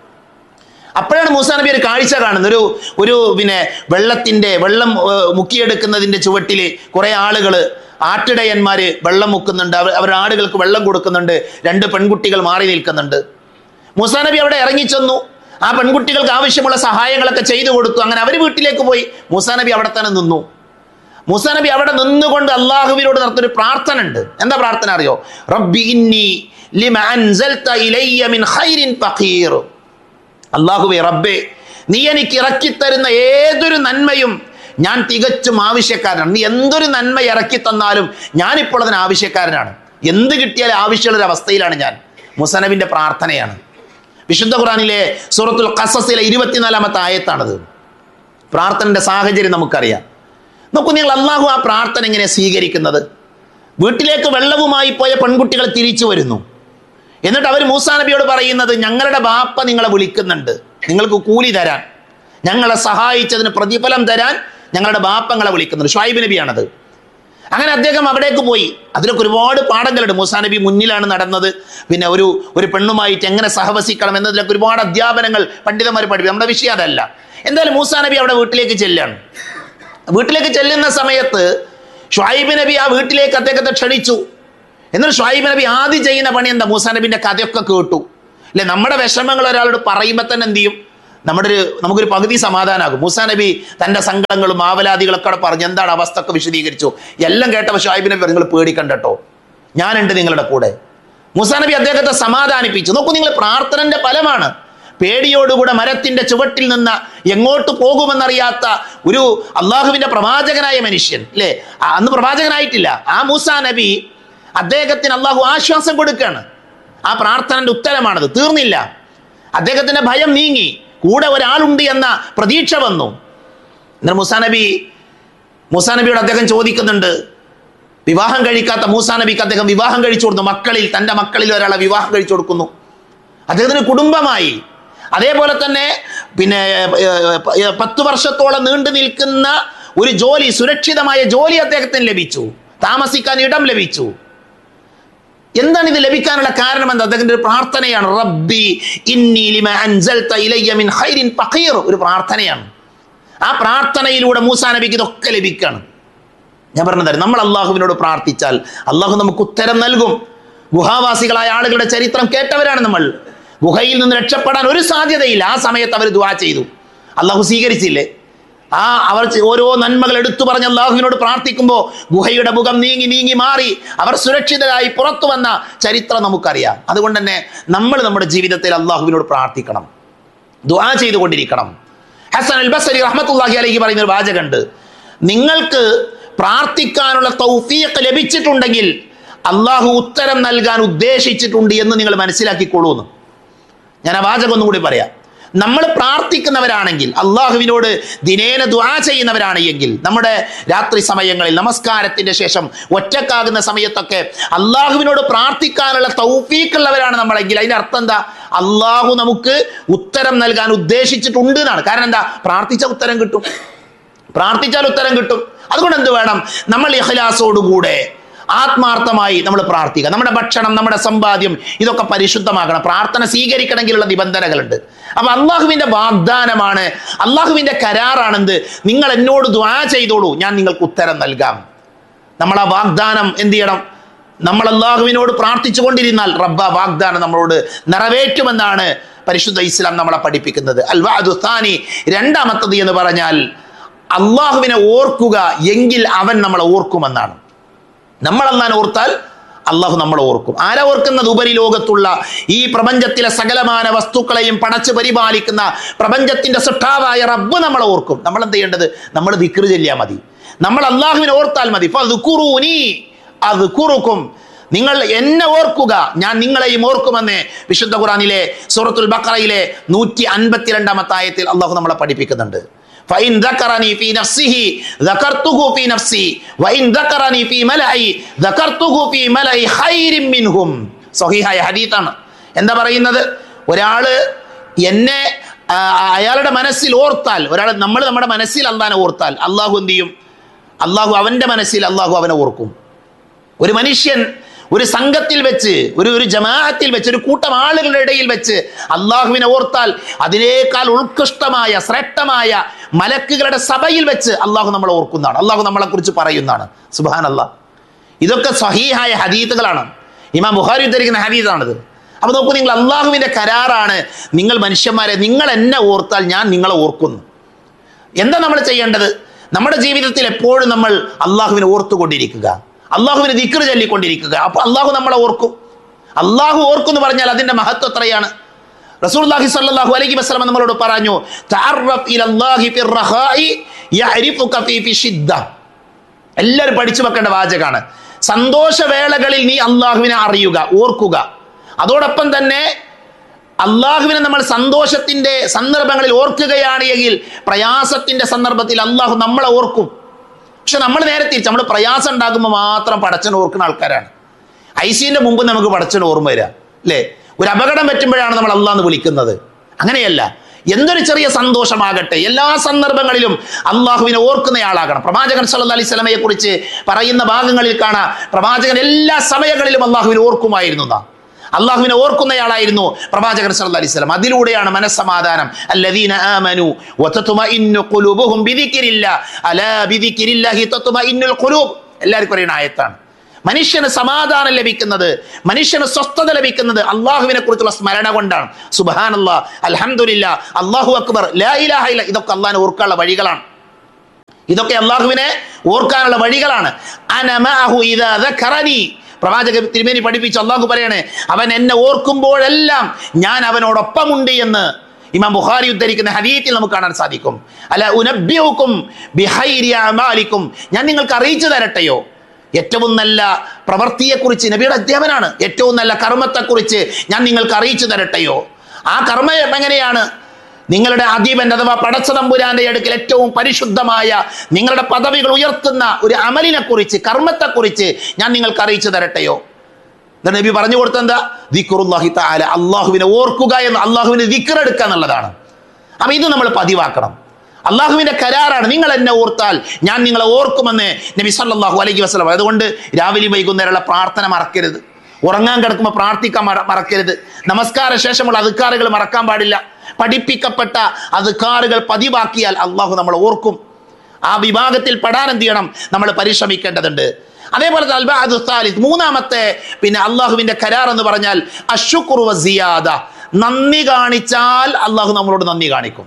അപ്പോഴാണ് മൂസാ നബി ഒരു കാഴ്ച കാണുന്നത് ഒരു ഒരു പിന്നെ വെള്ളത്തിന്റെ വെള്ളം ഏർ, മുക്കിയെടുക്കുന്നതിന്റെ ചുവട്ടില് കുറെ ആളുകൾ ആട്ടിടയന്മാര് വെള്ളം മുക്കുന്നുണ്ട് അവർ അവർ ആടുകൾക്ക് വെള്ളം കൊടുക്കുന്നുണ്ട് രണ്ട് പെൺകുട്ടികൾ മാറി നിൽക്കുന്നുണ്ട് മൂസാ നബി അവിടെ ഇറങ്ങിച്ചെന്നു ആ പെൺകുട്ടികൾക്ക് ആവശ്യമുള്ള സഹായങ്ങളൊക്കെ ചെയ്തു കൊടുത്തു അങ്ങനെ അവർ വീട്ടിലേക്ക് പോയി മൂസാ നബി അവിടെ തന്നെ നിന്നു മൂസാ നബി അവിടെ നിന്നുകൊണ്ട് അള്ളാഹുവിനോട് നടത്തൊരു പ്രാർത്ഥന ഉണ്ട് എന്താ പ്രാർത്ഥന അറിയോ റബ്ബി ഇന്നി ലിമ അൻസൽത ഇലയ്യ മിൻ ഖൈരിൻ ഫഖീർ അള്ളാഹുവേ റബ്ബേ നീ എനിക്ക് ഇറക്കി തരുന്ന ഏതൊരു നന്മയും ഞാൻ തികച്ചും ആവശ്യക്കാരനാണ് നീ എന്തൊരു നന്മ ഇറക്കി തന്നാലും ഞാനിപ്പോൾ അതിന് ആവശ്യക്കാരനാണ് എന്ത് കിട്ടിയാലും ആവശ്യമുള്ള ഒരു അവസ്ഥയിലാണ് ഞാൻ മുസനബിന്റെ പ്രാർത്ഥനയാണ് വിശുദ്ധ ഖുറാനിലെ സൂറത്തുൽ ഖസസിലെ ഇരുപത്തിനാലാമത്തെ ആയത്താണത് പ്രാർത്ഥനയുടെ സാഹചര്യം നമുക്കറിയാം നോക്കൂ നിങ്ങൾ അള്ളാഹു ആ പ്രാർത്ഥന എങ്ങനെ സ്വീകരിക്കുന്നത് വീട്ടിലേക്ക് വെള്ളവുമായി പോയ പെൺകുട്ടികൾ തിരിച്ചു വരുന്നു എന്നിട്ട് അവർ മൂസാ നബിയോട് പറയുന്നത് ഞങ്ങളുടെ ബാപ്പ നിങ്ങളെ വിളിക്കുന്നുണ്ട് നിങ്ങൾക്ക് കൂലി തരാൻ ഞങ്ങളെ സഹായിച്ചതിന് പ്രതിഫലം തരാൻ ഞങ്ങളുടെ ബാപ്പങ്ങളെ വിളിക്കുന്നുണ്ട് ഷുഹൈബ് നബിയാണത് അങ്ങനെ അദ്ദേഹം അവിടേക്ക് പോയി അതിലൊക്കെ ഒരുപാട് പാഠങ്ങളുണ്ട് മൂസാ നബി മുന്നിലാണ് നടന്നത് പിന്നെ ഒരു ഒരു പെണ്ണുമായിട്ട് എങ്ങനെ സഹവസിക്കണം എന്നതിലൊക്കെ ഒരുപാട് അധ്യാപനങ്ങൾ പണ്ഡിതന്മാർ പഠിപ്പിക്കും നമ്മുടെ വിഷയം അതല്ല എന്തായാലും മൂസാ നബി അവിടെ വീട്ടിലേക്ക് ചെല്ലാണ് വീട്ടിലേക്ക് ചെല്ലുന്ന സമയത്ത് ഷുഹൈബ് നബി ആ വീട്ടിലേക്ക് അദ്ദേഹത്തെ ക്ഷണിച്ചു എന്നിട്ട് ഷുഹൈബ് നബി ആദ്യം ചെയ്യുന്ന പണി എന്താ മൂസാ നബിന്റെ കഥയൊക്കെ കേട്ടു അല്ലെ നമ്മുടെ വിഷമങ്ങൾ ഒരാളോട് പറയുമ്പോൾ തന്നെ എന്ത് ചെയ്യും നമ്മുടെ ഒരു നമുക്കൊരു പകുതി സമാധാനമാകും മൂസാ നബി തന്റെ സങ്കടങ്ങളും ആവലാദികളൊക്കെ അവിടെ പറഞ്ഞു എന്താണ് അവസ്ഥ ഒക്കെ വിശദീകരിച്ചു എല്ലാം കേട്ടപ്പോൾ ഷുഹൈബ് നബി നിങ്ങൾ പേടിക്കണ്ട കേട്ടോ ഞാനുണ്ട് നിങ്ങളുടെ കൂടെ മൂസാ നബി അദ്ദേഹത്തെ സമാധാനിപ്പിച്ചു നോക്കൂ നിങ്ങൾ പ്രാർത്ഥനന്റെ ഫലമാണ് പേടിയോടുകൂടെ മരത്തിന്റെ ചുവട്ടിൽ നിന്ന് എങ്ങോട്ട് പോകുമെന്നറിയാത്ത ഒരു അള്ളാഹുവിന്റെ പ്രവാചകനായ മനുഷ്യൻ അല്ലേ ആ, അന്ന് പ്രവാചകനായിട്ടില്ല ആ മൂസാ നബി അദ്ദേഹത്തിന് അള്ളാഹു ആശ്വാസം കൊടുക്കുകയാണ് ആ പ്രാർത്ഥനന്റെ ഉത്തരമാണത് തീർന്നില്ല അദ്ദേഹത്തിന്റെ ഭയം നീങ്ങി കൂടെ ഒരാളുണ്ട് എന്ന പ്രതീക്ഷ വന്നു എന്നാൽ മുസാ നബി മൂസാ നബിയോട് അദ്ദേഹം ചോദിക്കുന്നുണ്ട് വിവാഹം കഴിക്കാത്ത മൂസാ നബിക്ക് അദ്ദേഹം വിവാഹം കഴിച്ചു കൊടുത്തു മക്കളിൽ തന്റെ മക്കളിൽ ഒരാളെ വിവാഹം കഴിച്ചു കൊടുക്കുന്നു അദ്ദേഹത്തിന് കുടുംബമായി അതേപോലെ തന്നെ പിന്നെ ഏർ, ഏർ, പത്ത് വർഷത്തോളം നീണ്ടു നിൽക്കുന്ന ഒരു ജോലി സുരക്ഷിതമായ ജോലി അദ്ദേഹത്തിന് ലഭിച്ചു താമസിക്കാൻ ഇടം ലഭിച്ചു എന്താണ് ഇത് ലഭിക്കാനുള്ള കാരണം എന്താ അദ്ദേഹത്തിന്റെ ഒരു പ്രാർത്ഥനയാണ് റബ്ബി ഇന്നി ലിമ അൻസൽത ഇലയ്യ മിൻ ഖൈരിൻ ഫഖീർ ഒരു പ്രാർത്ഥനയാണ് ആ പ്രാർത്ഥനയിലൂടെ മൂസാ നബിക്ക് ഇതൊക്കെ ലഭിക്കണം ഞാൻ പറഞ്ഞത് നമ്മൾ അള്ളാഹുവിനോട് പ്രാർത്ഥിച്ചാൽ അള്ളാഹു നമുക്ക് ഉത്തരം നൽകും ഗുഹാവാസികളായ ആളുകളുടെ ചരിത്രം കേട്ടവരാണ് നമ്മൾ ഗുഹയിൽ നിന്ന് രക്ഷപ്പെടാൻ ഒരു സാധ്യതയില്ല ആ സമയത്ത് അവർ ദുവാ ചെയ്തു അള്ളാഹു സ്വീകരിച്ചില്ലേ ആ അവർ ചെ- ഓരോ നന്മകൾ എടുത്തു പറഞ്ഞ് അള്ളാഹുവിനോട് പ്രാർത്ഥിക്കുമ്പോൾ ഗുഹയുടെ മുഖം നീങ്ങി നീങ്ങി മാറി അവർ സുരക്ഷിതരായി പുറത്തു വന്ന ചരിത്രം നമുക്കറിയാം അതുകൊണ്ട് തന്നെ നമ്മൾ നമ്മുടെ ജീവിതത്തിൽ അള്ളാഹുവിനോട് പ്രാർത്ഥിക്കണം ദുആ ചെയ്തുകൊണ്ടിരിക്കണം ഹസൻ അൽ ബസരി റഹ്മത്തുള്ളാഹി അലൈഹി പറയുന്ന ഒരു വാചകമുണ്ട് നിങ്ങൾക്ക് പ്രാർത്ഥിക്കാനുള്ള തൗഫീഖ് ലഭിച്ചിട്ടുണ്ടെങ്കിൽ അള്ളാഹു ഉത്തരം നൽകാൻ ഉദ്ദേശിച്ചിട്ടുണ്ട് എന്ന് നിങ്ങൾ മനസ്സിലാക്കിക്കോളൂ എന്ന് ഞാൻ ആ വാചകം ഒന്നും കൂടി പറയാം നമ്മൾ പ്രാർത്ഥിക്കുന്നവരാണെങ്കിൽ അള്ളാഹുവിനോട് ദിനേന ദുആ ചെയ്യുന്നവരാണ് എങ്കിൽ നമ്മുടെ രാത്രി സമയങ്ങളിൽ നമസ്കാരത്തിന്റെ ശേഷം ഒറ്റക്കാകുന്ന സമയത്തൊക്കെ അള്ളാഹുവിനോട് പ്രാർത്ഥിക്കാനുള്ള തൗഫീക്കുള്ളവരാണ് നമ്മളെങ്കിൽ അതിന്റെ അർത്ഥം എന്താ അള്ളാഹു നമുക്ക് ഉത്തരം നൽകാൻ ഉദ്ദേശിച്ചിട്ടുണ്ട് എന്നാണ് കാരണം എന്താ പ്രാർത്ഥിച്ച ഉത്തരം കിട്ടും പ്രാർത്ഥിച്ചാൽ ഉത്തരം കിട്ടും അതുകൊണ്ട് എന്ത് വേണം നമ്മൾ ഇഖ്ലാസോടുകൂടെ ആത്മാർത്ഥമായി നമ്മൾ പ്രാർത്ഥിക്കുക നമ്മുടെ ഭക്ഷണം നമ്മുടെ സമ്പാദ്യം ഇതൊക്കെ പരിശുദ്ധമാകണം പ്രാർത്ഥന സ്വീകരിക്കണമെങ്കിലുള്ള നിബന്ധനകളുണ്ട് അപ്പൊ അള്ളാഹുവിന്റെ വാഗ്ദാനമാണ് അള്ളാഹുവിന്റെ കരാറാണെന്ത് നിങ്ങൾ എന്നോട് ദ്വാ ചെയ്തോളൂ ഞാൻ നിങ്ങൾക്ക് ഉത്തരം നൽകാം നമ്മൾ ആ വാഗ്ദാനം എന്ത് ചെയ്യണം നമ്മൾ അള്ളാഹുവിനോട് പ്രാർത്ഥിച്ചു കൊണ്ടിരുന്നാൽ റബ്ബ വാഗ്ദാനം നമ്മളോട് നിറവേറ്റുമെന്നാണ് പരിശുദ്ധ ഇസ്ലാം നമ്മളെ പഠിപ്പിക്കുന്നത് അൽ വാദുസ്ഥാനി രണ്ടാമത്തത് എന്ന് പറഞ്ഞാൽ അള്ളാഹുവിനെ ഓർക്കുക എങ്കിൽ അവൻ നമ്മളെ ഓർക്കുമെന്നാണ് നമ്മൾ അള്ളാൻ ഓർത്താൽ അള്ളാഹു നമ്മളെ ഓർക്കും ആരാ ഓർക്കുന്നത് ഉപരിലോകത്തുള്ള ഈ പ്രപഞ്ചത്തിലെ സകലമാന വസ്തുക്കളെയും പടച്ചു പരിപാലിക്കുന്ന പ്രപഞ്ചത്തിന്റെ സൃഷ്ടാവായ റബ്ബ് നമ്മളെ ഓർക്കും നമ്മൾ എന്ത് ചെയ്യേണ്ടത് നമ്മൾ ദിക്റ് ചെല്ലിയാൽ മതി നമ്മൾ അള്ളാഹുവിനെ ഓർത്താൽ മതി ഫദ്കുറൂനി അദ്കുറുക്കും നിങ്ങൾ എന്നെ ഓർക്കുക ഞാൻ നിങ്ങളെയും ഓർക്കുമെന്ന് വിശുദ്ധ ഖുറാനിലെ സൂറത്തുൽ ബഖറയിലെ നൂറ്റി അൻപത്തിരണ്ടാമത്തെ ആയത്തിൽ അള്ളാഹു നമ്മളെ പഠിപ്പിക്കുന്നുണ്ട് فإن ذكرني في نفسه ذكرته في نفسي وإن ذكرني في ملأي ذكرته في ملأ خير منهم സഹിഹായ ഹദീത്താണ് എന്താ പറയുന്നത് ഒരാള് എന്നെ ആ, അയാളുടെ മനസ്സിൽ ഓർത്താൽ ഒരാൾ നമ്മൾ നമ്മുടെ മനസ്സിൽ അള്ളാനെ ഓർത്താൽ അള്ളാഹു എന്ത് ചെയ്യും അള്ളാഹു അവന്റെ മനസ്സിൽ അള്ളാഹു അവനെ ഓർക്കും ഒരു മനുഷ്യൻ ഒരു സംഘത്തിൽ വെച്ച് ഒരു ഒരു ജമാഅത്തിൽ വെച്ച് ഒരു കൂട്ടം ആളുകളുടെ ഇടയിൽ വെച്ച് അള്ളാഹുവിനെ ഓർത്താൽ അതിനേക്കാൾ ഉത്കൃഷ്ടമായ ശ്രേഷ്ഠമായ മലക്കുകളുടെ സഭയിൽ വെച്ച് അള്ളാഹു നമ്മളെ ഓർക്കുന്നതാണ് അള്ളാഹു നമ്മളെ കുറിച്ച് പറയുന്നതാണ് സുബാൻ അള്ളാഹ് ഇതൊക്കെ സഹീഹായ ഹദീത്തുകളാണ് ഇമാം ബുഖാരി ഉദ്ധരിക്കുന്ന ഹദീതാണിത് അപ്പൊ നോക്കൂ നിങ്ങൾ അള്ളാഹുവിന്റെ കരാറാണ് നിങ്ങൾ മനുഷ്യന്മാരെ നിങ്ങൾ എന്നെ ഓർത്താൽ ഞാൻ നിങ്ങളെ ഓർക്കുന്നു എന്താ നമ്മൾ ചെയ്യേണ്ടത് നമ്മുടെ ജീവിതത്തിൽ എപ്പോഴും നമ്മൾ അള്ളാഹുവിനെ ഓർത്തുകൊണ്ടിരിക്കുക അള്ളാഹുവിനെ ദിക്കർ ചൊല്ലിക്കൊണ്ടിരിക്കുക അപ്പൊ അള്ളാഹു നമ്മളെ ഓർക്കും അള്ളാഹു ഓർക്കും എന്ന് പറഞ്ഞാൽ അതിന്റെ മഹത്വം എത്രയാണ് റസൂലുള്ളാഹി സ്വല്ലല്ലാഹു അലൈഹി വസല്ലം നമ്മളോട് പറഞ്ഞു തഅറഫ് ഇലല്ലാഹി ഫിർ റഖാഇ യഅരിഫുക ഫീ ഫി ഷിദ്ദ എല്ലാവരും പഠിച്ചു വെക്കേണ്ട വാചകാണ് സന്തോഷവേളകളിൽ നീ അള്ളാഹുവിനെ അറിയുക ഓർക്കുക അതോടൊപ്പം തന്നെ അള്ളാഹുവിനെ നമ്മൾ സന്തോഷത്തിന്റെ സന്ദർഭങ്ങളിൽ ഓർക്കുകയാണ് എങ്കിൽ പ്രയാസത്തിന്റെ സന്ദർഭത്തിൽ അള്ളാഹു നമ്മളെ ഓർക്കും പക്ഷെ നമ്മൾ നേരെ തിരിച്ച് നമ്മൾ പ്രയാസം ഉണ്ടാകുമ്പോൾ മാത്രം പടച്ചനെ ഓർക്കുന്ന ആൾക്കാരാണ് ഐസിന്റെ മുമ്പ് നമുക്ക് പടച്ചനെ ഓർമ്മ വരിക അല്ലേ ഒരു അപകടം പറ്റുമ്പോഴാണ് നമ്മൾ അള്ളാന്ന് വിളിക്കുന്നത് അങ്ങനെയല്ല എന്തൊരു ചെറിയ സന്തോഷമാകട്ടെ എല്ലാ സന്ദർഭങ്ങളിലും അള്ളാഹുവിനെ ഓർക്കുന്നയാളാകണം പ്രവാചകൻ സല്ലല്ലാഹു അലൈഹി സ്വലമയെ കുറിച്ച് പറയുന്ന ഭാഗങ്ങളിൽ കാണാം പ്രവാചകൻ എല്ലാ സമയങ്ങളിലും അള്ളാഹുവിനെ ഓർക്കുമായിരുന്നു എന്നാ. അള്ളാഹുവിനെ ഓർക്കുന്നയാളായിരുന്നു പ്രവാചകൻ സല്ലല്ലാഹു അലൈഹി വസല്ലം അതിലൂടെയാണ് മനസ്സമാധാനം അല്ലദീന ആമനു വതത്മഇന്നു ഖുലൂബുഹും ബിദിക്രില്ല അലാ ബിദിക്രില്ലാഹി തത്മഇന്നുൽ ഖുലൂബ് എല്ലാവർക്കും അറിയുന്ന ആയത്താണ് മനുഷ്യന് സമാധാനം ലഭിക്കുന്നത് മനുഷ്യന് സ്വസ്ഥത ലഭിക്കുന്നത് അള്ളാഹുവിനെ കുറിച്ചുള്ള സ്മരണ കൊണ്ടാണ് സുബാൻ അല്ലാ അൽഹംദുലില്ലാ അള്ളാഹു അക്ബർ ലാ ഇലാഹ ഇല്ല ഇതൊക്കെ അള്ളാഹിനെ ഓർക്കാനുള്ള വഴികളാണ് ഇതൊക്കെ അള്ളാഹുവിനെ ഓർക്കാനുള്ള വഴികളാണ് അനമഅഹു ഇദാ ദഖറനി പ്രവാചക തിരുമേനി പഠിപ്പിച്ചു അള്ളാഹു പറയണേ അവൻ എന്നെ ഓർക്കുമ്പോഴെല്ലാം ഞാൻ അവനോടൊപ്പമുണ്ട് എന്ന് ഇമാം ബുഖാരി ഉദ്ധരിക്കുന്ന ഹദീത്തിൽ നമുക്ക് കാണാൻ സാധിക്കും അല്ല ഉനബ്യവുക്കും ബിഹൈരി അമാലിക്കും ഞാൻ നിങ്ങൾക്ക് അറിയിച്ചു തരട്ടെയോ ഏറ്റവും നല്ല പ്രവൃത്തിയെക്കുറിച്ച് നബിയുടെ അധ്യാപനാണ് ഏറ്റവും നല്ല കർമ്മത്തെക്കുറിച്ച് ഞാൻ നിങ്ങൾക്ക് അറിയിച്ചു തരട്ടെയോ ആ കർമ്മം എങ്ങനെയാണ് നിങ്ങളുടെ അധീപൻ അഥവാ പടച്ച തമ്പുരാന്റെ അടുക്കൽ ഏറ്റവും പരിശുദ്ധമായ നിങ്ങളുടെ പദവികൾ ഉയർത്തുന്ന ഒരു അമലിനെ കുറിച്ച് കർമ്മത്തെക്കുറിച്ച് ഞാൻ നിങ്ങൾക്ക് അറിയിച്ചു തരട്ടെയോ എന്നിട്ട് നബി പറഞ്ഞു കൊടുത്ത എന്താ ദിക്റുല്ലാഹി തആല അള്ളാഹുവിനെ ഓർക്കുക എന്ന് അള്ളാഹുവിനെ ദിക്ർ എടുക്കുക എന്നുള്ളതാണ് അപ്പൊ ഇത് നമ്മൾ പതിവാക്കണം അള്ളാഹുവിന്റെ കരാറാണ് നിങ്ങൾ എന്നെ ഓർത്താൽ ഞാൻ നിങ്ങളെ ഓർക്കുമെന്ന് നബി സല്ലല്ലാഹു അലൈഹി വസല്ലം അതുകൊണ്ട് രാവിലെ വൈകുന്നേരമുള്ള പ്രാർത്ഥന മറക്കരുത് ഉറങ്ങാൻ കിടക്കുമ്പോൾ പ്രാർത്ഥിക്കാൻ മറ- മറക്കരുത് നമസ്കാര ശേഷമുള്ള അതുക്കാറുകൾ മറക്കാൻ പാടില്ല പഠിപ്പിക്കപ്പെട്ട അതുക്കാറുകൾ പതിവാക്കിയാൽ അള്ളാഹു നമ്മളെ ഓർക്കും ആ വിഭാഗത്തിൽ പെടാൻ എന്ത് ചെയ്യണം നമ്മൾ പരിശ്രമിക്കേണ്ടതുണ്ട് അതേപോലെ തന്നെ അൽബഅദു സാലിസ് മൂന്നാമത്തെ പിന്നെ അള്ളാഹുവിന്റെ കരാർ എന്ന് പറഞ്ഞാൽ അഷുക്കുറു വസിയാദ നന്ദി കാണിച്ചാൽ അള്ളാഹു നമ്മളോട് നന്ദി കാണിക്കും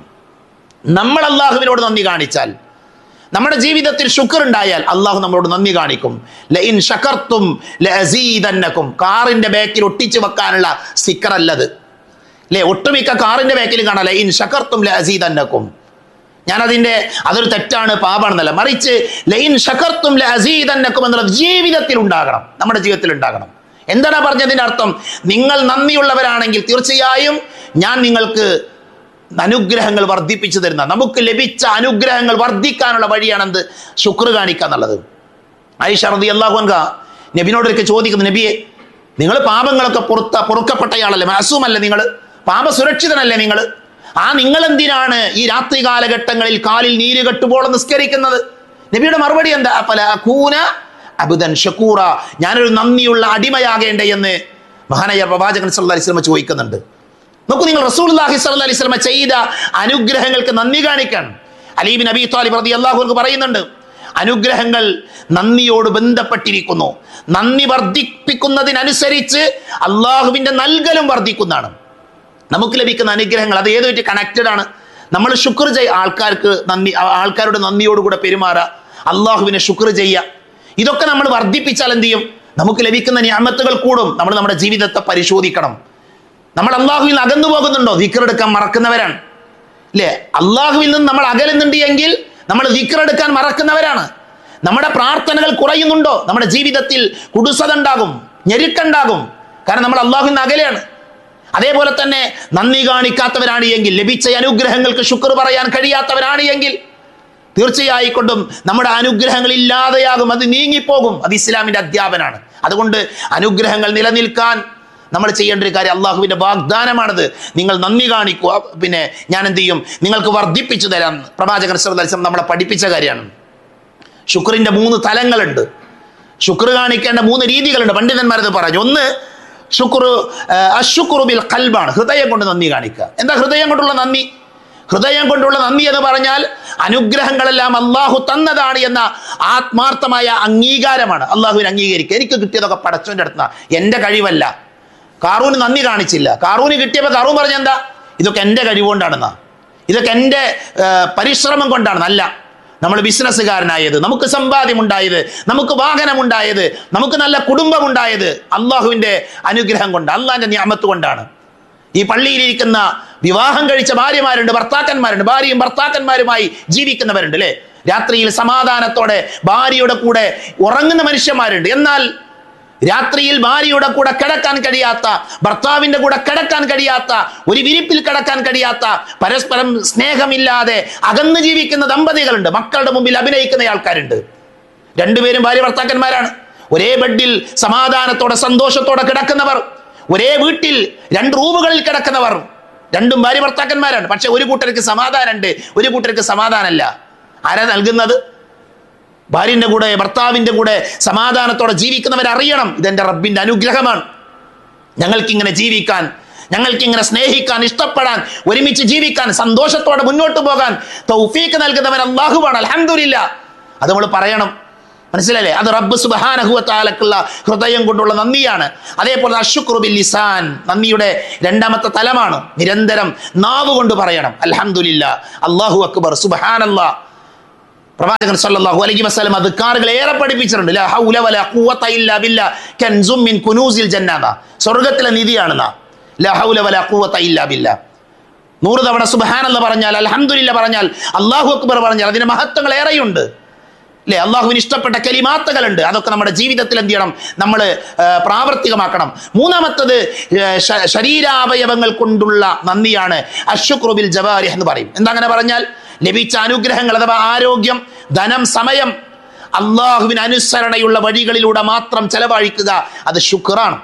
നമ്മൾ അള്ളാഹുവിനോട് നന്ദി കാണിച്ചാൽ നമ്മുടെ ജീവിതത്തിൽ ശുക്ർ ഉണ്ടായാൽ അള്ളാഹു നമ്മളോട് നന്ദി കാണിക്കും ലഇൻ ഷക്കർത്തും ലഅസീദന്നക്കും കാറിന്റെ ബാക്കിൽ ഒട്ടിച്ചു വെക്കാനുള്ള സ്റ്റിക്കർ അല്ലത് അല്ലേ ഒട്ടുമിക്ക കാറിന്റെ ബാക്കിൽ കാണാം ലഇൻ ഷക്കർത്തും ലഅസീദന്നക്കും ഞാൻ അതിന്റെ അതൊരു തെറ്റാണ് പാപാണെന്നല്ല മറിച്ച് ലൈൻ ഷക്കർത്തും ലഅസീദന്നക്കും എന്നുള്ളത് ജീവിതത്തിൽ ഉണ്ടാകണം നമ്മുടെ ജീവിതത്തിൽ ഉണ്ടാകണം എന്താണ് പറഞ്ഞതിന്റെ അർത്ഥം നിങ്ങൾ നന്ദിയുള്ളവരാണെങ്കിൽ തീർച്ചയായും ഞാൻ നിങ്ങൾക്ക് അനുഗ്രഹങ്ങൾ വർദ്ധിപ്പിച്ചു തരുന്ന നമുക്ക് ലഭിച്ച അനുഗ്രഹങ്ങൾ വർദ്ധിക്കാനുള്ള വഴിയാണ് എന്ത് ശുക്ർ കാണിക്കുക എന്നുള്ളത് ഐഷ റതി അള്ളാഹുൻക നബിനോടൊക്കെ ചോദിക്കുന്നു നബിയെ നിങ്ങൾ പാപങ്ങളൊക്കെ പുറത്ത പൊറുക്കപ്പെട്ടയാളല്ലേ മാസൂമല്ലേ നിങ്ങൾ പാപ സുരക്ഷിതനല്ലേ നിങ്ങൾ ആ നിങ്ങൾ എന്തിനാണ് ഈ രാത്രി കാലഘട്ടങ്ങളിൽ കാലിൽ നീര് കെട്ടുപോളം നിസ്കരിക്കുന്നത് നബിയുടെ മറുപടി എന്താ ഫല അകൂന അബുദൻ ഷക്കൂറ ഞാനൊരു നന്ദിയുള്ള അടിമയാകേണ്ടേ എന്ന് മഹാനായ പ്രവാചകൻ സല്ലല്ലാഹു അലൈഹി വസല്ലം ചോദിക്കുന്നുണ്ട് നോക്കൂ നിങ്ങൾ റസൂലുള്ളാഹി സ്വല്ലല്ലാഹി അലൈഹി വസല്ലം ചെയ്ത അനുഗ്രഹങ്ങൾക്ക് നന്ദി കാണിക്കണം അലീബിൻ അബി താലിബ് റളിയല്ലാഹു പറയുന്നുണ്ട് അനുഗ്രഹങ്ങൾ നന്ദിയോട് ബന്ധപ്പെട്ടിരിക്കുന്നു നന്ദി വർദ്ധിപ്പിക്കുന്നതിനനുസരിച്ച് അള്ളാഹുവിന്റെ നൽകലും വർദ്ധിക്കുന്നതാണ് നമുക്ക് ലഭിക്കുന്ന അനുഗ്രഹങ്ങൾ അത് ഏതുമായിട്ട് കണക്റ്റഡ് ആണ് നമ്മൾ ശുക്ർ ചെയ്യ ആൾക്കാർക്ക് നന്ദി ആ- ആൾക്കാരുടെ നന്ദിയോടുകൂടെ പെരുമാറുക അള്ളാഹുവിനെ ശുക്ർ ചെയ്യുക ഇതൊക്കെ നമ്മൾ വർദ്ധിപ്പിച്ചാൽ എന്ത് ചെയ്യും നമുക്ക് ലഭിക്കുന്ന ഞാമത്തുകൾ കൂടും നമ്മൾ നമ്മുടെ ജീവിതത്തെ പരിശോധിക്കണം നമ്മൾ അള്ളാഹുവിൽ നിന്ന് അകന്നു പോകുന്നുണ്ടോ ദിക്കറെടുക്കാൻ മറക്കുന്നവരാണ് ഇല്ലേ അള്ളാഹുവിൽ നിന്ന് നമ്മൾ അകലുന്നുണ്ട് എങ്കിൽ നമ്മൾ ദിക്കറെടുക്കാൻ മറക്കുന്നവരാണ് നമ്മുടെ പ്രാർത്ഥനകൾ കുറയുന്നുണ്ടോ നമ്മുടെ ജീവിതത്തിൽ കുടുസത ഉണ്ടാകും ഞെരുക്കുണ്ടാകും കാരണം നമ്മൾ അള്ളാഹുവിൽ നിന്ന് അകലെയാണ് അതേപോലെ തന്നെ നന്ദി കാണിക്കാത്തവരാണ് എങ്കിൽ ലഭിച്ച അനുഗ്രഹങ്ങൾക്ക് ശുക്ർ പറയാൻ കഴിയാത്തവരാണ് എങ്കിൽ തീർച്ചയായിക്കൊണ്ടും നമ്മുടെ അനുഗ്രഹങ്ങൾ ഇല്ലാതെയാകും അത് നീങ്ങിപ്പോകും അത് ഇസ്ലാമിന്റെ അധ്യാപനാണ് അതുകൊണ്ട് അനുഗ്രഹങ്ങൾ നിലനിൽക്കാൻ നമ്മൾ ചെയ്യേണ്ട ഒരു കാര്യം അള്ളാഹുവിന്റെ വാഗ്ദാനമാണത് നിങ്ങൾ നന്ദി കാണിക്കുക പിന്നെ ഞാൻ എന്ത് ചെയ്യും നിങ്ങൾക്ക് വർദ്ധിപ്പിച്ചു തരാം പ്രവാചകൻ ശ്രദ്ധ നമ്മളെ പഠിപ്പിച്ച കാര്യമാണ് ശുക്രിന്റെ മൂന്ന് തലങ്ങളുണ്ട് ശുക്ർ കാണിക്കേണ്ട മൂന്ന് രീതികളുണ്ട് പണ്ഡിതന്മാരത് പറഞ്ഞു ഒന്ന് ശുക്ർ അശുക്രു ബിൽ കൽബാണ് ഹൃദയം കൊണ്ട് നന്ദി കാണിക്കുക എന്താ ഹൃദയം കൊണ്ടുള്ള നന്ദി ഹൃദയം കൊണ്ടുള്ള നന്ദി എന്ന് പറഞ്ഞാൽ അനുഗ്രഹങ്ങളെല്ലാം അള്ളാഹു തന്നതാണ് എന്ന ആത്മാർത്ഥമായ അംഗീകാരമാണ് അള്ളാഹുവിനെ അംഗീകരിക്കുക എനിക്ക് കിട്ടിയതൊക്കെ പടച്ചോന്റെ അടുത്ത എൻ്റെ കഴിവല്ല കാറൂന് നന്ദി കാണിച്ചില്ല കാറൂന് കിട്ടിയപ്പോൾ കാറൂൻ പറഞ്ഞ എന്താ ഇതൊക്കെ എൻ്റെ കഴിവുകൊണ്ടാണെന്നാ ഇതൊക്കെ എൻ്റെ ഏർ, പരിശ്രമം കൊണ്ടാണ് അല്ല നമ്മൾ ബിസിനസ്സുകാരനായത് നമുക്ക് സമ്പാദ്യമുണ്ടായത് നമുക്ക് വാഹനമുണ്ടായത് നമുക്ക് നല്ല കുടുംബമുണ്ടായത് അള്ളാഹുവിൻ്റെ അനുഗ്രഹം കൊണ്ട് അള്ളാഹിൻ്റെ ഞാമത്ത് കൊണ്ടാണ് ഈ പള്ളിയിലിരിക്കുന്ന വിവാഹം കഴിച്ച ഭാര്യമാരുണ്ട് ഭർത്താക്കന്മാരുണ്ട് ഭാര്യയും ഭർത്താക്കന്മാരുമായി ജീവിക്കുന്നവരുണ്ട് അല്ലേ രാത്രിയിൽ സമാധാനത്തോടെ ഭാര്യയുടെ കൂടെ ഉറങ്ങുന്ന മനുഷ്യന്മാരുണ്ട് എന്നാൽ രാത്രിയിൽ ഭാര്യയുടെ കൂടെ കിടക്കാൻ കഴിയാത്ത ഭർത്താവിന്റെ കൂടെ കിടക്കാൻ കഴിയാത്ത ഒരു വിരിപ്പിൽ കിടക്കാൻ കഴിയാത്ത പരസ്പരം സ്നേഹമില്ലാതെ അകന്നു ജീവിക്കുന്ന ദമ്പതികളുണ്ട് മക്കളുടെ മുമ്പിൽ അഭിനയിക്കുന്ന ആൾക്കാരുണ്ട് രണ്ടുപേരും ഭാര്യ ഭർത്താക്കന്മാരാണ് ഒരേ ബെഡിൽ സമാധാനത്തോടെ സന്തോഷത്തോടെ കിടക്കുന്നവർ ഒരേ വീട്ടിൽ രണ്ട് റൂമുകളിൽ കിടക്കുന്നവർ രണ്ടും ഭാര്യ ഭർത്താക്കന്മാരാണ് പക്ഷെ ഒരു കൂട്ടർക്ക് സമാധാനമുണ്ട് ഒരു കൂട്ടർക്ക് സമാധാനമല്ല ആരാ നൽകുന്നത് ഭാര്യന്റെ കൂടെ ഭർത്താവിന്റെ കൂടെ സമാധാനത്തോടെ ജീവിക്കുന്നവർ അറിയണം ഇതെന്റെ റബ്ബിന്റെ അനുഗ്രഹമാണ് ഞങ്ങൾക്കിങ്ങനെ ജീവിക്കാൻ ഞങ്ങൾക്കിങ്ങനെ സ്നേഹിക്കാൻ ഇഷ്ടപ്പെടാൻ ഒരുമിച്ച് ജീവിക്കാൻ സന്തോഷത്തോടെ മുന്നോട്ട് പോകാൻ തൗഫീക്ക് നൽകുന്നവൻ അള്ളാഹുവാണ് അലഹമില്ല അത് നമ്മൾ പറയണം മനസ്സിലല്ലേ അത് റബ്ബ് സുബഹാനഹുവത്താലക്കുള്ള ഹൃദയം കൊണ്ടുള്ള നന്ദിയാണ് അതേപോലെ അഷുക്രുബിൽ ലിസാൻ നന്ദിയുടെ രണ്ടാമത്തെ തലമാണ് നിരന്തരം നാവ് കൊണ്ട് പറയണം അൽഹംദുലില്ല അള്ളാഹു അക്ബർ സുബഹാനല്ലാ പ്രവാചകൻ സല്ലല്ലാഹു അലൈഹി വസല്ലം അദ്കാറുകൾ ഏറെ പഠിപ്പിച്ചിട്ടുണ്ട് ലാ ഹൗല വലാ ഖുവത ഇല്ലാ ബില്ലാ കൻസും മിൻ കുനൂസിൽ ജന്നാത സ്വർഗ്ഗത്തിലെ നിധിയാണെന്നാ ലാ ഹൗല വലാ ഖുവത ഇല്ലാ ബില്ലാ നൂറ് തവണ സുബ്ഹാനല്ല പറഞ്ഞാൽ അൽഹംദുലില്ല പറഞ്ഞാൽ അല്ലാഹു അക്ബർ പറഞ്ഞാൽ അതിന് മഹത്വങ്ങൾ ഏറെയുണ്ട് അല്ലേ അള്ളാഹുവിന് ഇഷ്ടപ്പെട്ട കലിമാത്തകളുണ്ട് അതൊക്കെ നമ്മുടെ ജീവിതത്തിൽ എന്ത് ചെയ്യണം നമ്മൾ പ്രാവർത്തികമാക്കണം മൂന്നാമത്തത് ഏർ, ശ- ശരീരാവയവങ്ങൾ കൊണ്ടുള്ള നന്ദിയാണ് അഷുക്രുബിൽ ജവാരിഹ് എന്ന് പറയും എന്താ അങ്ങനെ പറഞ്ഞാൽ ലഭിച്ച അനുഗ്രഹങ്ങൾ അഥവാ ആരോഗ്യം ധനം സമയം അള്ളാഹുവിന് അനുസരണയുള്ള വഴികളിലൂടെ മാത്രം ചെലവഴിക്കുക അത് ശുക്റാണ്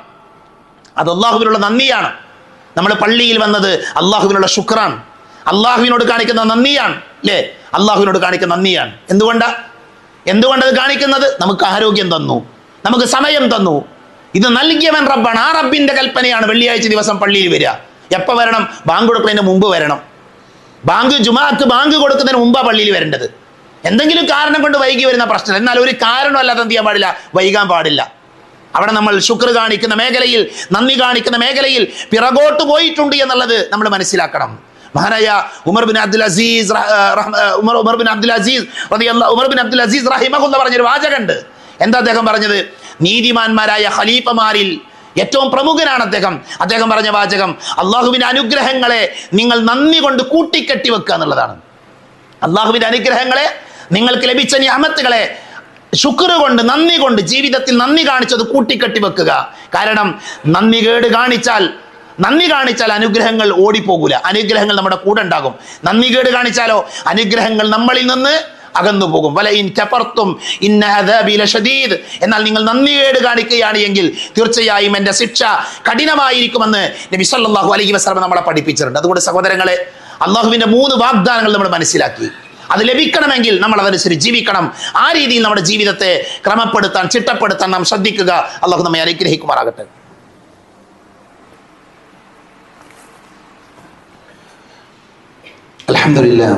അത് അള്ളാഹുവിനുള്ള നന്ദിയാണ് നമ്മൾ പള്ളിയിൽ വന്നത് അള്ളാഹുവിനുള്ള ശുക്രാണ് അള്ളാഹുവിനോട് കാണിക്കുന്ന നന്ദിയാണ് അല്ലേ അള്ളാഹുവിനോട് കാണിക്കുന്ന നന്ദിയാണ് എന്തുകൊണ്ടാ എന്തുകൊണ്ടത് കാണിക്കുന്നത് നമുക്ക് ആരോഗ്യം തന്നു നമുക്ക് സമയം തന്നു ഇത് നൽകിയവൻ റബ്ബാണ് ആ റബ്ബിന്റെ കൽപ്പനയാണ് വെള്ളിയാഴ്ച ദിവസം പള്ളിയിൽ വരിക എപ്പോൾ വരണം ബാങ്ക് കൊടുക്കുന്നതിന് മുമ്പ് വരണം ബാങ്ക് ജുമാക്ക് ബാങ്ക് കൊടുക്കുന്നതിന് മുമ്പാ പള്ളിയിൽ വരേണ്ടത് എന്തെങ്കിലും കാരണം കൊണ്ട് വൈകി വരുന്ന പ്രശ്നം എന്നാൽ ഒരു കാരണമല്ലാതെ എന്ത് ചെയ്യാൻ പാടില്ല വൈകാൻ പാടില്ല അവിടെ നമ്മൾ ശുക്ർ കാണിക്കുന്ന മേഖലയിൽ നന്ദി കാണിക്കുന്ന മേഖലയിൽ പിറകോട്ട് പോയിട്ടുണ്ട് എന്നുള്ളത് നമ്മൾ മനസ്സിലാക്കണം മഹാനായ ഉമർ ബിൻ അബ്ദുൽ അസീസ് റഹ- ആ, റഹ്മ- ആ, Umar Umar bin Abdul Aziz റളിയല്ലാഹു- ഉമർ ബിൻ അബ്ദുൽ അസീസ് റഹിമഹുല്ല പറഞ്ഞൊരു വാചകമുണ്ട് എന്താ അദ്ദേഹം പറഞ്ഞത് നീതിമാന്മാരായ ഖലീഫമാരിൽ ഏറ്റവും പ്രമുഖനാണ് അദ്ദേഹം അദ്ദേഹം പറഞ്ഞ വാചകം അള്ളാഹുവിന്റെ അനുഗ്രഹങ്ങളെ നിങ്ങൾ നന്ദി കൊണ്ട് കൂട്ടിക്കെട്ടി വെക്കുക എന്നുള്ളതാണ് അള്ളാഹുവിന്റെ അനുഗ്രഹങ്ങളെ നിങ്ങൾക്ക് ലഭിച്ച ഞാമത്തുകളെ ശുക്ർ കൊണ്ട് നന്ദി കൊണ്ട് ജീവിതത്തിൽ നന്ദി കാണിച്ചത് കൂട്ടിക്കെട്ടി വെക്കുക കാരണം നന്ദി കേട് കാണിച്ചാൽ നന്ദി കാണിച്ചാൽ അനുഗ്രഹങ്ങൾ ഓടിപ്പോകൂല അനുഗ്രഹങ്ങൾ നമ്മുടെ കൂടെ ഉണ്ടാകും നന്ദി കേട് കാണിച്ചാലോ അനുഗ്രഹങ്ങൾ നമ്മളിൽ നിന്ന് അകന്നു പോകും വല ഇൻ കഫർത്തും ഇന്ന അദാബി ലശദീദ് എന്നാൽ നിങ്ങൾ നന്ദികേട് കാണിക്കുകയാണ് എങ്കിൽ തീർച്ചയായും എൻ്റെ ശിക്ഷ കഠിനമായിരിക്കുമെന്ന് നബി സല്ലല്ലാഹു അലൈഹി വസല്ലം നമ്മളെ പഠിപ്പിച്ചിട്ടുണ്ട് അതുകൊണ്ട് സഹോദരങ്ങളെ അള്ളാഹുവിന്റെ മൂന്ന് വാഗ്ദാനങ്ങൾ നമ്മൾ മനസ്സിലാക്കി അത് ലഭിക്കണമെങ്കിൽ നമ്മൾ അതനുസരിച്ച് ജീവിക്കണം ആ രീതിയിൽ നമ്മുടെ ജീവിതത്തെ ക്രമപ്പെടുത്താൻ ചിട്ടപ്പെടുത്താൻ നാം ശ്രദ്ധിക്കുക അള്ളാഹു നമ്മെ അനുഗ്രഹിക്കുമാറാകട്ടെ الحمد لله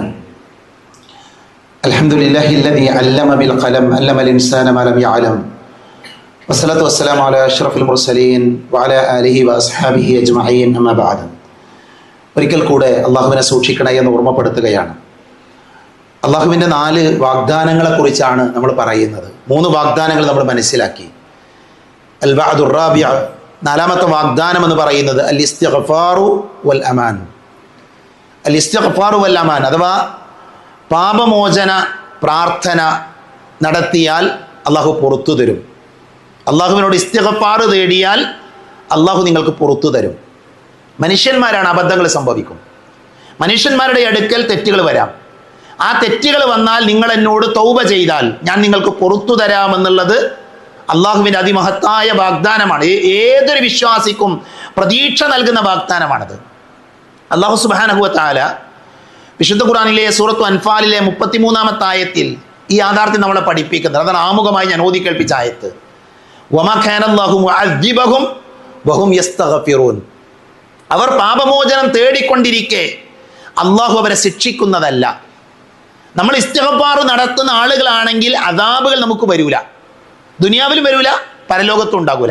الحمد لله الذي علم بالقلم علم الإنسان ما لم يعلم والصلاة والسلام على أشرف المرسلين وعلى آله وأصحابه أجمعين أما بعد ഒരിക്കൽ കൂടെ അള്ളാഹുവിനെ സൂക്ഷിക്കണേ എന്ന് ഓർമ്മപ്പെടുത്തുകയാണ് അള്ളാഹുവിൻ്റെ നാല് വാഗ്ദാനങ്ങളെക്കുറിച്ചാണ് നമ്മൾ പറയുന്നത് മൂന്ന് വാഗ്ദാനങ്ങൾ നമ്മൾ മനസ്സിലാക്കി അൽ വഅദുർ റാബിഅ നാലാമത്തെ വാഗ്ദാനം എന്ന് പറയുന്നത് അൽ ഇസ്തിഗ്ഫാറു വൽ അമാൻ അൽ ഇസ്തിഗ്ഫാറു വൽ അമാൻ അഥവാ പാപമോചന പ്രാർത്ഥന നടത്തിയാൽ അള്ളാഹു പുറത്തു തരും അള്ളാഹുവിനോട് ഇസ്തിഗ്ഫാർ തേടിയാൽ അള്ളാഹു നിങ്ങൾക്ക് പുറത്തു തരും മനുഷ്യന്മാരാണ് അബദ്ധങ്ങൾ സംഭവിക്കും മനുഷ്യന്മാരുടെ അടുക്കൽ തെറ്റുകൾ വരാം ആ തെറ്റുകൾ വന്നാൽ നിങ്ങൾ എന്നോട് തൗബ ചെയ്താൽ ഞാൻ നിങ്ങൾക്ക് പുറത്തു തരാമെന്നുള്ളത് അള്ളാഹുവിൻ്റെ അതിമഹത്തായ വാഗ്ദാനമാണ് ഏ- ഏതൊരു വിശ്വാസിക്കും പ്രതീക്ഷ നൽകുന്ന വാഗ്ദാനമാണത് അള്ളാഹു സുബാനഹുവത്താല വിശുദ്ധ ഖുറാനിലെ സൂറത്തു അൻഫാലിലെ മുപ്പത്തിമൂന്നാമത്തെ ആയത്തിൽ ഈ യാഥാർത്ഥ്യം നമ്മളെ പഠിപ്പിക്കുന്നത് അതാണ് ആമുഖമായി ഞാൻ ഓതി കേൾപ്പിച്ച ആയത്ത് വമാ ഖാനല്ലാഹു മുഅദ്ദിബഹും വഹും യസ്തഗ്ഫിറൂൻ അവർ പാപമോചനം തേടിക്കൊണ്ടിരിക്കെ അള്ളാഹു അവരെ ശിക്ഷിക്കുന്നതല്ല നമ്മൾ ഇസ്തഗഫാർ നടത്തുന്ന ആളുകളാണെങ്കിൽ അതാബുകൾ നമുക്ക് വരൂല ദുനിയാവിലും വരൂല പരലോകത്തും ഉണ്ടാകൂല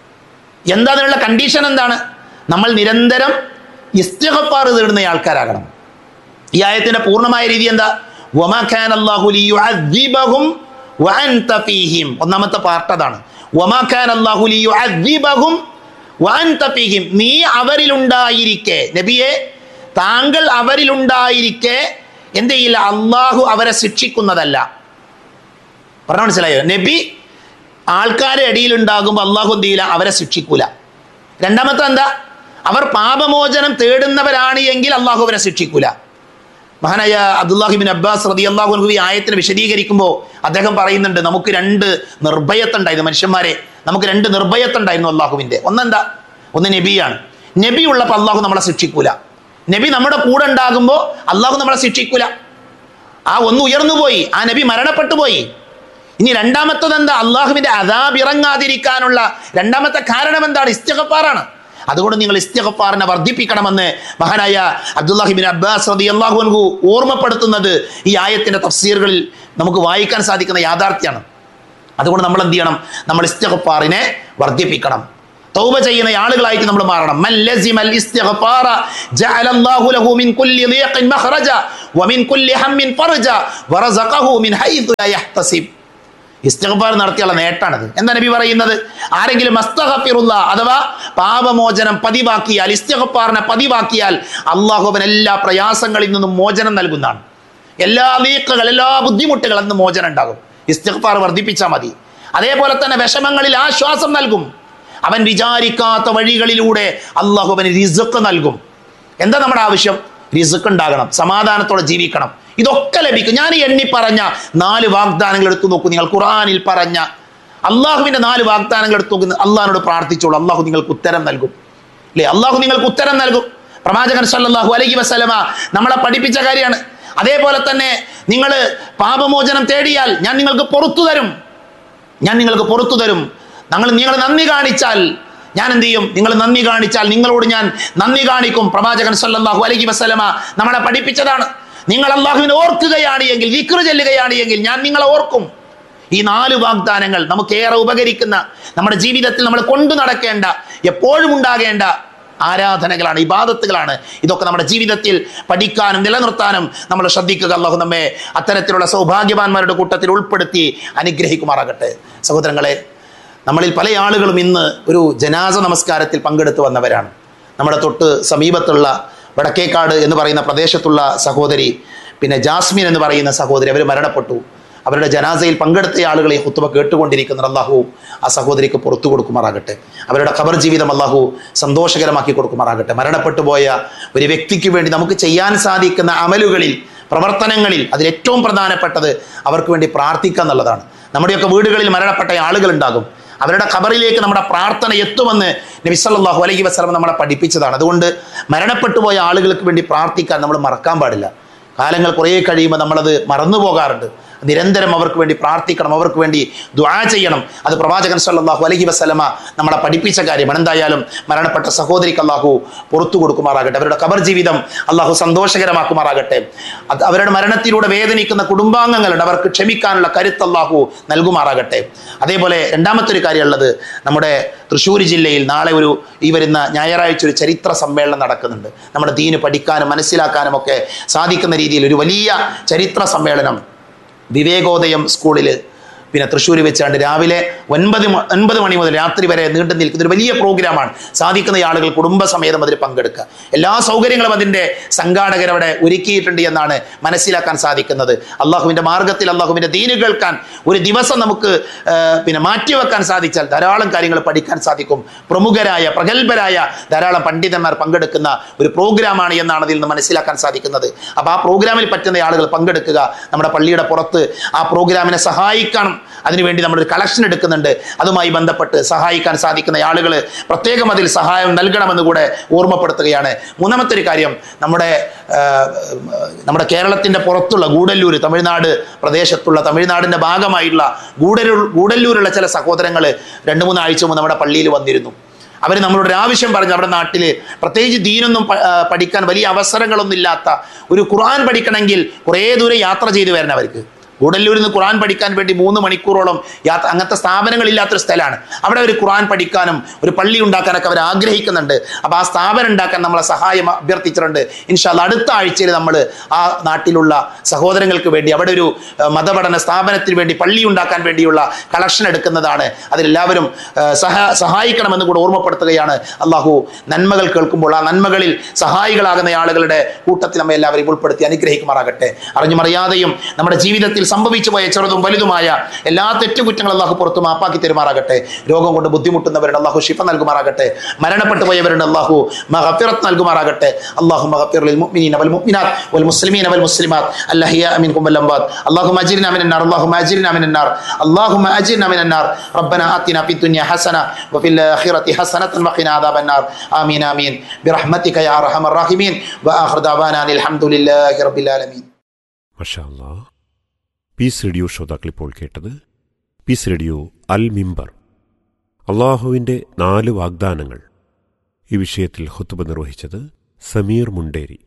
എന്താ അതിനുള്ള കണ്ടീഷൻ എന്താണ് നമ്മൾ നിരന്തരം ഇസ്തഗഫാർ തേടുന്ന ആൾക്കാരാകണം ഈ ആയത്തിന്റെ പൂർണ്ണമായ രീതി എന്താ വമാ ഖാന അല്ലാഹു ലിയുഅദ്ദിബഹും വഅൻത ഫീഹിം ഒന്നാമത്തെ പാർട്ട് അതാണ് വമാ ഖാന അല്ലാഹു ലിയുഅദ്ദിബഹും വഅൻത ഫീഹിം നീ അവരിലുണ്ടായിരിക്കെ നബിയെ താങ്കൾ അവരിലുണ്ടായിരിക്കെ എന്ത് ചെയ്യില്ല അള്ളാഹു അവരെ ശിക്ഷിക്കുന്നതല്ല പറഞ്ഞ മനസ്സിലായോ നബി ആൾക്കാരെ ഇടയിലുണ്ടാകുമ്പോൾ അള്ളാഹു എന്ത് ചെയ്യില്ല അവരെ ശിക്ഷിക്കൂല രണ്ടാമത്തെ എന്താ അവർ പാപമോചനം തേടുന്നവരാണ് എങ്കിൽ അള്ളാഹു അവരെ ശിക്ഷിക്കൂല മഹാനായ അബ്ദുല്ലാഹിബിൻ അബ്ബാസ് റതി അള്ളാഹു ഈ ആയത്തിന് വിശദീകരിക്കുമ്പോൾ അദ്ദേഹം പറയുന്നുണ്ട് നമുക്ക് രണ്ട് നിർഭയത്തുണ്ടായിരുന്നു മനുഷ്യന്മാരെ നമുക്ക് രണ്ട് നിർഭയത്തുണ്ടായിരുന്നു അള്ളാഹുവിൻ്റെ ഒന്നെന്താ ഒന്ന് നബിയാണ് നബി ഉള്ളപ്പോൾ അള്ളാഹു നമ്മളെ ശിക്ഷിക്കൂല നബി നമ്മുടെ കൂടെ ഉണ്ടാകുമ്പോൾ അള്ളാഹു നമ്മളെ ശിക്ഷിക്കൂല ആ ഒന്ന് ഉയർന്നു പോയി ആ നബി മരണപ്പെട്ടു പോയി ഇനി രണ്ടാമത്തത് എന്താ അള്ളാഹുവിന്റെ അതാബ് ഇറങ്ങാതിരിക്കാനുള്ള രണ്ടാമത്തെ കാരണം എന്താണ് ഇസ്തിഗഫാറാണ് അതുകൊണ്ട് നിങ്ങൾ ഇസ്തിഗഫാറിനെ വർദ്ധിപ്പിക്കണമെന്ന് മഹാനായ അബ്ദുല്ലാഹിബിൻ അബ്ബാസ് റതി അള്ളാഹു അൻഹു ഓർമ്മപ്പെടുത്തുന്നത് ഈ ആയത്തിന്റെ തഫ്സീറുകളിൽ നമുക്ക് വായിക്കാൻ സാധിക്കുന്ന യാഥാർത്ഥ്യമാണ് അതുകൊണ്ട് നമ്മൾ എന്ത് ചെയ്യണം നമ്മൾ ഇസ്തിഗഫാറിനെ വർദ്ധിപ്പിക്കണം തൗബ ചെയ്യുന്ന ആളുകളായിട്ട് നമ്മൾ മാറണം മൻ ലസിമൽ ഇസ്തിഗ്ഫാറ ജഅലല്ലാഹു ലഹു മിൻ കുല്ലി ളീഖിൻ മഖ്റജ വമിൻ കുല്ലി ഹമ്മിൻ ഫർജ വറസഖഹു മിൻ ഹൈഥു ലാ യഹ്തസിബ് ഇസ്തിഗ്ഫാർ നടത്തിയുള്ള നേട്ടാണത് എന്താ നബി പറയുന്നത് ആരെങ്കിലും അസ്തഗഫിറുള്ള അഥവാ പാപമോചനം പതിവാക്കിയാൽ ഇസ്തിഗ്ഫാറിനെ പതിവാക്കിയാൽ അള്ളാഹു അവൻ എല്ലാ പ്രയാസങ്ങളിൽ നിന്നും മോചനം നൽകുന്നതാണ് എല്ലാ ലീക്കുകൾ എല്ലാ ബുദ്ധിമുട്ടുകളിൽ നിന്ന് മോചനം ഉണ്ടാകും ഇസ്തിഗ്ഫാർ വർദ്ധിപ്പിച്ചാൽ മതി അതേപോലെ തന്നെ വിഷമങ്ങളിൽ ആശ്വാസം നൽകും അവൻ വിചാരിക്കാത്ത വഴികളിലൂടെ അള്ളാഹു അവന് റിസുക്ക് നൽകും എന്താ നമ്മുടെ ആവശ്യം റിസുക്ക് ഉണ്ടാകണം സമാധാനത്തോടെ ജീവിക്കണം ഇതൊക്കെ ലഭിക്കും ഞാൻ ഈ എണ്ണി പറഞ്ഞ നാല് വാഗ്ദാനങ്ങൾ എടുത്തു നോക്കൂ നിങ്ങൾ ഖുറാനിൽ പറഞ്ഞ അള്ളാഹുവിന്റെ നാല് വാഗ്ദാനങ്ങൾ എടുത്തു നോക്കുന്ന അള്ളാഹിനോട് പ്രാർത്ഥിച്ചോളൂ അള്ളാഹു നിങ്ങൾക്ക് ഉത്തരം നൽകും അല്ലേ അള്ളാഹു നിങ്ങൾക്ക് ഉത്തരം നൽകും പ്രവാചകൻ സല്ലല്ലാഹു അലൈഹി വസല്ലമ നമ്മളെ പഠിപ്പിച്ച കാര്യമാണ് അതേപോലെ തന്നെ നിങ്ങൾ പാപമോചനം തേടിയാൽ ഞാൻ നിങ്ങൾക്ക് പുറത്തു തരും ഞാൻ നിങ്ങൾക്ക് പുറത്തു തരും നിങ്ങൾ നിങ്ങൾ നന്ദി കാണിച്ചാൽ ഞാൻ എന്ത് ചെയ്യും നിങ്ങൾ നന്ദി കാണിച്ചാൽ നിങ്ങളോട് ഞാൻ നന്ദി കാണിക്കും പ്രവാചകൻ സല്ലല്ലാഹു അലൈഹി വസല്ലമ നമ്മളെ പഠിപ്പിച്ചതാണ് നിങ്ങൾ അള്ളാഹുവിനെ ഓർക്കുകയാണ് എങ്കിൽ വിക്ര ചെല്ലുകയാണ് എങ്കിൽ ഞാൻ നിങ്ങളെ ഓർക്കും ഈ നാല് വാഗ്ദാനങ്ങൾ നമുക്ക് ഏറെ ഉപകരിക്കുന്ന നമ്മുടെ ജീവിതത്തിൽ നമ്മൾ കൊണ്ടു നടക്കേണ്ട എപ്പോഴും ഉണ്ടാകേണ്ട ആരാധനകളാണ് ഇബാദത്തുകളാണ് ഇതൊക്കെ നമ്മുടെ ജീവിതത്തിൽ പഠിക്കാനും നിലനിർത്താനും നമ്മൾ ശ്രദ്ധിക്കുക അള്ളാഹു നമ്മെ അത്തരത്തിലുള്ള സൗഭാഗ്യവാന്മാരുടെ കൂട്ടത്തിൽ ഉൾപ്പെടുത്തി അനുഗ്രഹിക്കുമാറാകട്ടെ സഹോദരങ്ങളെ നമ്മളിൽ പല ആളുകളും ഇന്ന് ഒരു ജനാസ നമസ്കാരത്തിൽ പങ്കെടുത്തു വന്നവരാണ് നമ്മുടെ തൊട്ട് സമീപത്തുള്ള വടക്കേക്കാട് എന്ന് പറയുന്ന പ്രദേശത്തുള്ള സഹോദരി പിന്നെ ജാസ്മിൻ എന്ന് പറയുന്ന സഹോദരി അവർ മരണപ്പെട്ടു അവരുടെ ജനാസയിൽ പങ്കെടുത്ത ആളുകളെ ഈ ഹുത്തുബ കേട്ടുകൊണ്ടിരിക്കുന്ന അള്ളാഹു ആ സഹോദരിക്ക് പുറത്തു കൊടുക്കുമാറാകട്ടെ അവരുടെ ഖബർ ജീവിതം അള്ളാഹു സന്തോഷകരമാക്കി കൊടുക്കുമാറാകട്ടെ മരണപ്പെട്ടു പോയ ഒരു വ്യക്തിക്ക് വേണ്ടി നമുക്ക് ചെയ്യാൻ സാധിക്കുന്ന അമലുകളിൽ പ്രവർത്തനങ്ങളിൽ അതിൽ ഏറ്റവും പ്രധാനപ്പെട്ടത് അവർക്ക് വേണ്ടി പ്രാർത്ഥിക്കുക എന്നുള്ളതാണ് നമ്മുടെയൊക്കെ വീടുകളിൽ മരണപ്പെട്ട ആളുകൾ ഉണ്ടാകും അവരുടെ ഖബറിലേക്ക് നമ്മുടെ പ്രാർത്ഥന എത്തുമെന്ന് നബി സല്ലല്ലാഹു അലൈഹി വസല്ലം നമ്മളെ പഠിപ്പിച്ചതാണ് അതുകൊണ്ട് മരണപ്പെട്ടു പോയ ആളുകൾക്ക് വേണ്ടി പ്രാർത്ഥിക്കാൻ നമ്മൾ മറക്കാൻ പാടില്ല കാലങ്ങൾ കുറേ കഴിയുമ്പോൾ നമ്മളത് മറന്നു പോകാറുണ്ട് നിരന്തരം അവർക്ക് വേണ്ടി പ്രാർത്ഥിക്കണം അവർക്ക് വേണ്ടി ദ്വാ ചെയ്യണം അത് പ്രവാചകൻ സല്ലല്ലാഹു അലൈഹി വസല്ലമ നമ്മളെ പഠിപ്പിച്ച കാര്യമാണ് എന്തായാലും മരണപ്പെട്ട സഹോദരിക്ക് അള്ളാഹു പുറത്തു കൊടുക്കുമാറാകട്ടെ അവരുടെ ഖബർ ജീവിതം അള്ളാഹു സന്തോഷകരമാക്കുമാറാകട്ടെ അത് അവരുടെ മരണത്തിലൂടെ വേദനിക്കുന്ന കുടുംബാംഗങ്ങളുണ്ട് അവർക്ക് ക്ഷമിക്കാനുള്ള കരുത്ത് അള്ളാഹു നൽകുമാറാകട്ടെ അതേപോലെ രണ്ടാമത്തെ ഒരു കാര്യമുള്ളത് നമ്മുടെ തൃശ്ശൂർ ജില്ലയിൽ നാളെ ഒരു ഈ വരുന്ന ഞായറാഴ്ച ഒരു ചരിത്ര സമ്മേളനം നടക്കുന്നുണ്ട് നമ്മുടെ ദീന് പഠിക്കാനും മനസ്സിലാക്കാനും ഒക്കെ സാധിക്കുന്ന രീതിയിൽ ഒരു വലിയ ചരിത്ര സമ്മേളനം വിവേകോദയം സ്കൂളിൽ പിന്നെ തൃശ്ശൂർ വെച്ചാണ്ട് രാവിലെ ഒൻപത് മ- ഒൻപത് മണി മുതൽ രാത്രി വരെ നീണ്ടു നിൽക്കുന്ന ഒരു വലിയ പ്രോഗ്രാമാണ് സാധിക്കുന്ന ആളുകൾ കുടുംബസമേതം അതിൽ പങ്കെടുക്കുക എല്ലാ സൗകര്യങ്ങളും അതിൻ്റെ സംഘാടകർ അവിടെ ഒരുക്കിയിട്ടുണ്ട് എന്നാണ് മനസ്സിലാക്കാൻ സാധിക്കുന്നത് അള്ളാഹുവിൻ്റെ മാർഗത്തിൽ അള്ളാഹുവിൻ്റെ ദീന് കേൾക്കാൻ ഒരു ദിവസം നമുക്ക് ആ, പിന്നെ മാറ്റിവെക്കാൻ സാധിച്ചാൽ ധാരാളം കാര്യങ്ങൾ പഠിക്കാൻ സാധിക്കും പ്രമുഖരായ പ്രഗത്ഭരായ ധാരാളം പണ്ഡിതന്മാർ പങ്കെടുക്കുന്ന ഒരു പ്രോഗ്രാമാണ് എന്നാണ് അതിൽ നിന്ന് മനസ്സിലാക്കാൻ സാധിക്കുന്നത് അപ്പോൾ ആ പ്രോഗ്രാമിൽ പറ്റുന്ന ആളുകൾ പങ്കെടുക്കുക നമ്മുടെ പള്ളിയുടെ പുറത്ത് ആ പ്രോഗ്രാമിനെ സഹായിക്കണം അതിനുവേണ്ടി നമ്മളൊരു കളക്ഷൻ എടുക്കുന്നുണ്ട് അതുമായി ബന്ധപ്പെട്ട് സഹായിക്കാൻ സാധിക്കുന്ന ആളുകൾ പ്രത്യേകം അതിൽ സഹായം നൽകണമെന്ന് കൂടെ ഓർമ്മപ്പെടുത്തുകയാണ് മൂന്നാമത്തെ ഒരു കാര്യം നമ്മുടെ ആ, നമ്മുടെ കേരളത്തിൻ്റെ പുറത്തുള്ള ഗൂഡല്ലൂർ തമിഴ്നാട് പ്രദേശത്തുള്ള തമിഴ്നാടിൻ്റെ ഭാഗമായിട്ടുള്ള ഗൂഡല്ലൂർ ഗൂഡല്ലൂരുള്ള ചില സഹോദരങ്ങൾ രണ്ട് മൂന്നാഴ്ച മുമ്പ് നമ്മുടെ പള്ളിയിൽ വന്നിരുന്നു അവർ നമ്മളോട് ഒരു ആവശ്യം പറഞ്ഞു നമ്മുടെ നാട്ടിൽ പ്രത്യേകിച്ച് ദീനൊന്നും പ- ആ, പഠിക്കാൻ വലിയ അവസരങ്ങളൊന്നും ഇല്ലാത്ത ഒരു ഖുർആൻ പഠിക്കണമെങ്കിൽ കുറേ ദൂരം യാത്ര ചെയ്തു വരണം അവർക്ക് ഗൂഡല്ലൂരിൽ നിന്ന് ഖുർആൻ പഠിക്കാൻ വേണ്ടി മൂന്ന് മണിക്കൂറോളം യാത്ര അങ്ങനത്തെ സ്ഥാപനങ്ങളില്ലാത്തൊരു സ്ഥലമാണ് അവിടെ ഒരു ഖുർആൻ പഠിക്കാനും ഒരു പള്ളി ഉണ്ടാക്കാനൊക്കെ അവർ ആഗ്രഹിക്കുന്നുണ്ട് അപ്പോൾ ആ സ്ഥാപനം ഉണ്ടാക്കാൻ നമ്മളെ സഹായം അഭ്യർത്ഥിച്ചിട്ടുണ്ട് ഇൻഷാല്ല അടുത്ത ആഴ്ചയിൽ നമ്മൾ ആ നാട്ടിലുള്ള സഹോദരങ്ങൾക്ക് വേണ്ടി അവിടെ ഒരു ഏഹ്, മതപഠന സ്ഥാപനത്തിന് വേണ്ടി പള്ളി ഉണ്ടാക്കാൻ വേണ്ടിയുള്ള കളക്ഷൻ എടുക്കുന്നതാണ് അതിലെല്ലാവരും ഏഹ്, സഹ സഹായിക്കണമെന്ന് കൂടെ ഓർമ്മപ്പെടുത്തുകയാണ് അള്ളാഹു നന്മകൾ കേൾക്കുമ്പോൾ ആ നന്മകളിൽ സഹായികളാകുന്ന ആളുകളുടെ കൂട്ടത്തിൽ നമ്മെ എല്ലാവരെയും ഉൾപ്പെടുത്തി അനുഗ്രഹിക്കുമാറാകട്ടെ അറിഞ്ഞും അറിയാതെയും നമ്മുടെ ജീവിതത്തിൽ സംഭവിച്ചു പോയ ചെറുതും വലുതുമായ എല്ലാ തെറ്റുകുറ്റങ്ങളും അള്ളാഹു പുറത്തു മാപ്പാക്കി തരുമാറാകട്ടെ രോഗം കൊണ്ട് ബുദ്ധിമുട്ടുന്നവരുടെ അള്ളാഹു ഷിഫ നൽകുമാറാകട്ടെ മരണപ്പെട്ടു പോയവരുടെ അള്ളാഹു മഹഫിറത്ത് നൽകുമാറാകട്ടെ അള്ളാഹു മഹഫിർ للمؤمنين والمؤمنات والمسلمين والمسلمات الأحياء منكم والأموات اللهم أجرنا من النار اللهم أجرنا من النار اللهم أجرنا من النار ربنا آتنا في الدنيا حسنة وفي الآخرة حسنة وقنا عذاب النار آمين آمين برحمتك يا أرحم الراحمين وآخر دعوانا أن الحمد لله رب العالمين മഷാ അല്ലാ പീസ് റേഡിയോ ശ്രോതാക്കൾ ഇപ്പോൾ കേട്ടത് പീസ് റേഡിയോ അൽ മിമ്പർ അള്ളാഹുവിൻ്റെ നാല് വാഗ്ദാനങ്ങൾ ഈ വിഷയത്തിൽ ഹുത്തുബ നിർവഹിച്ചത് സമീർ മുണ്ടേരി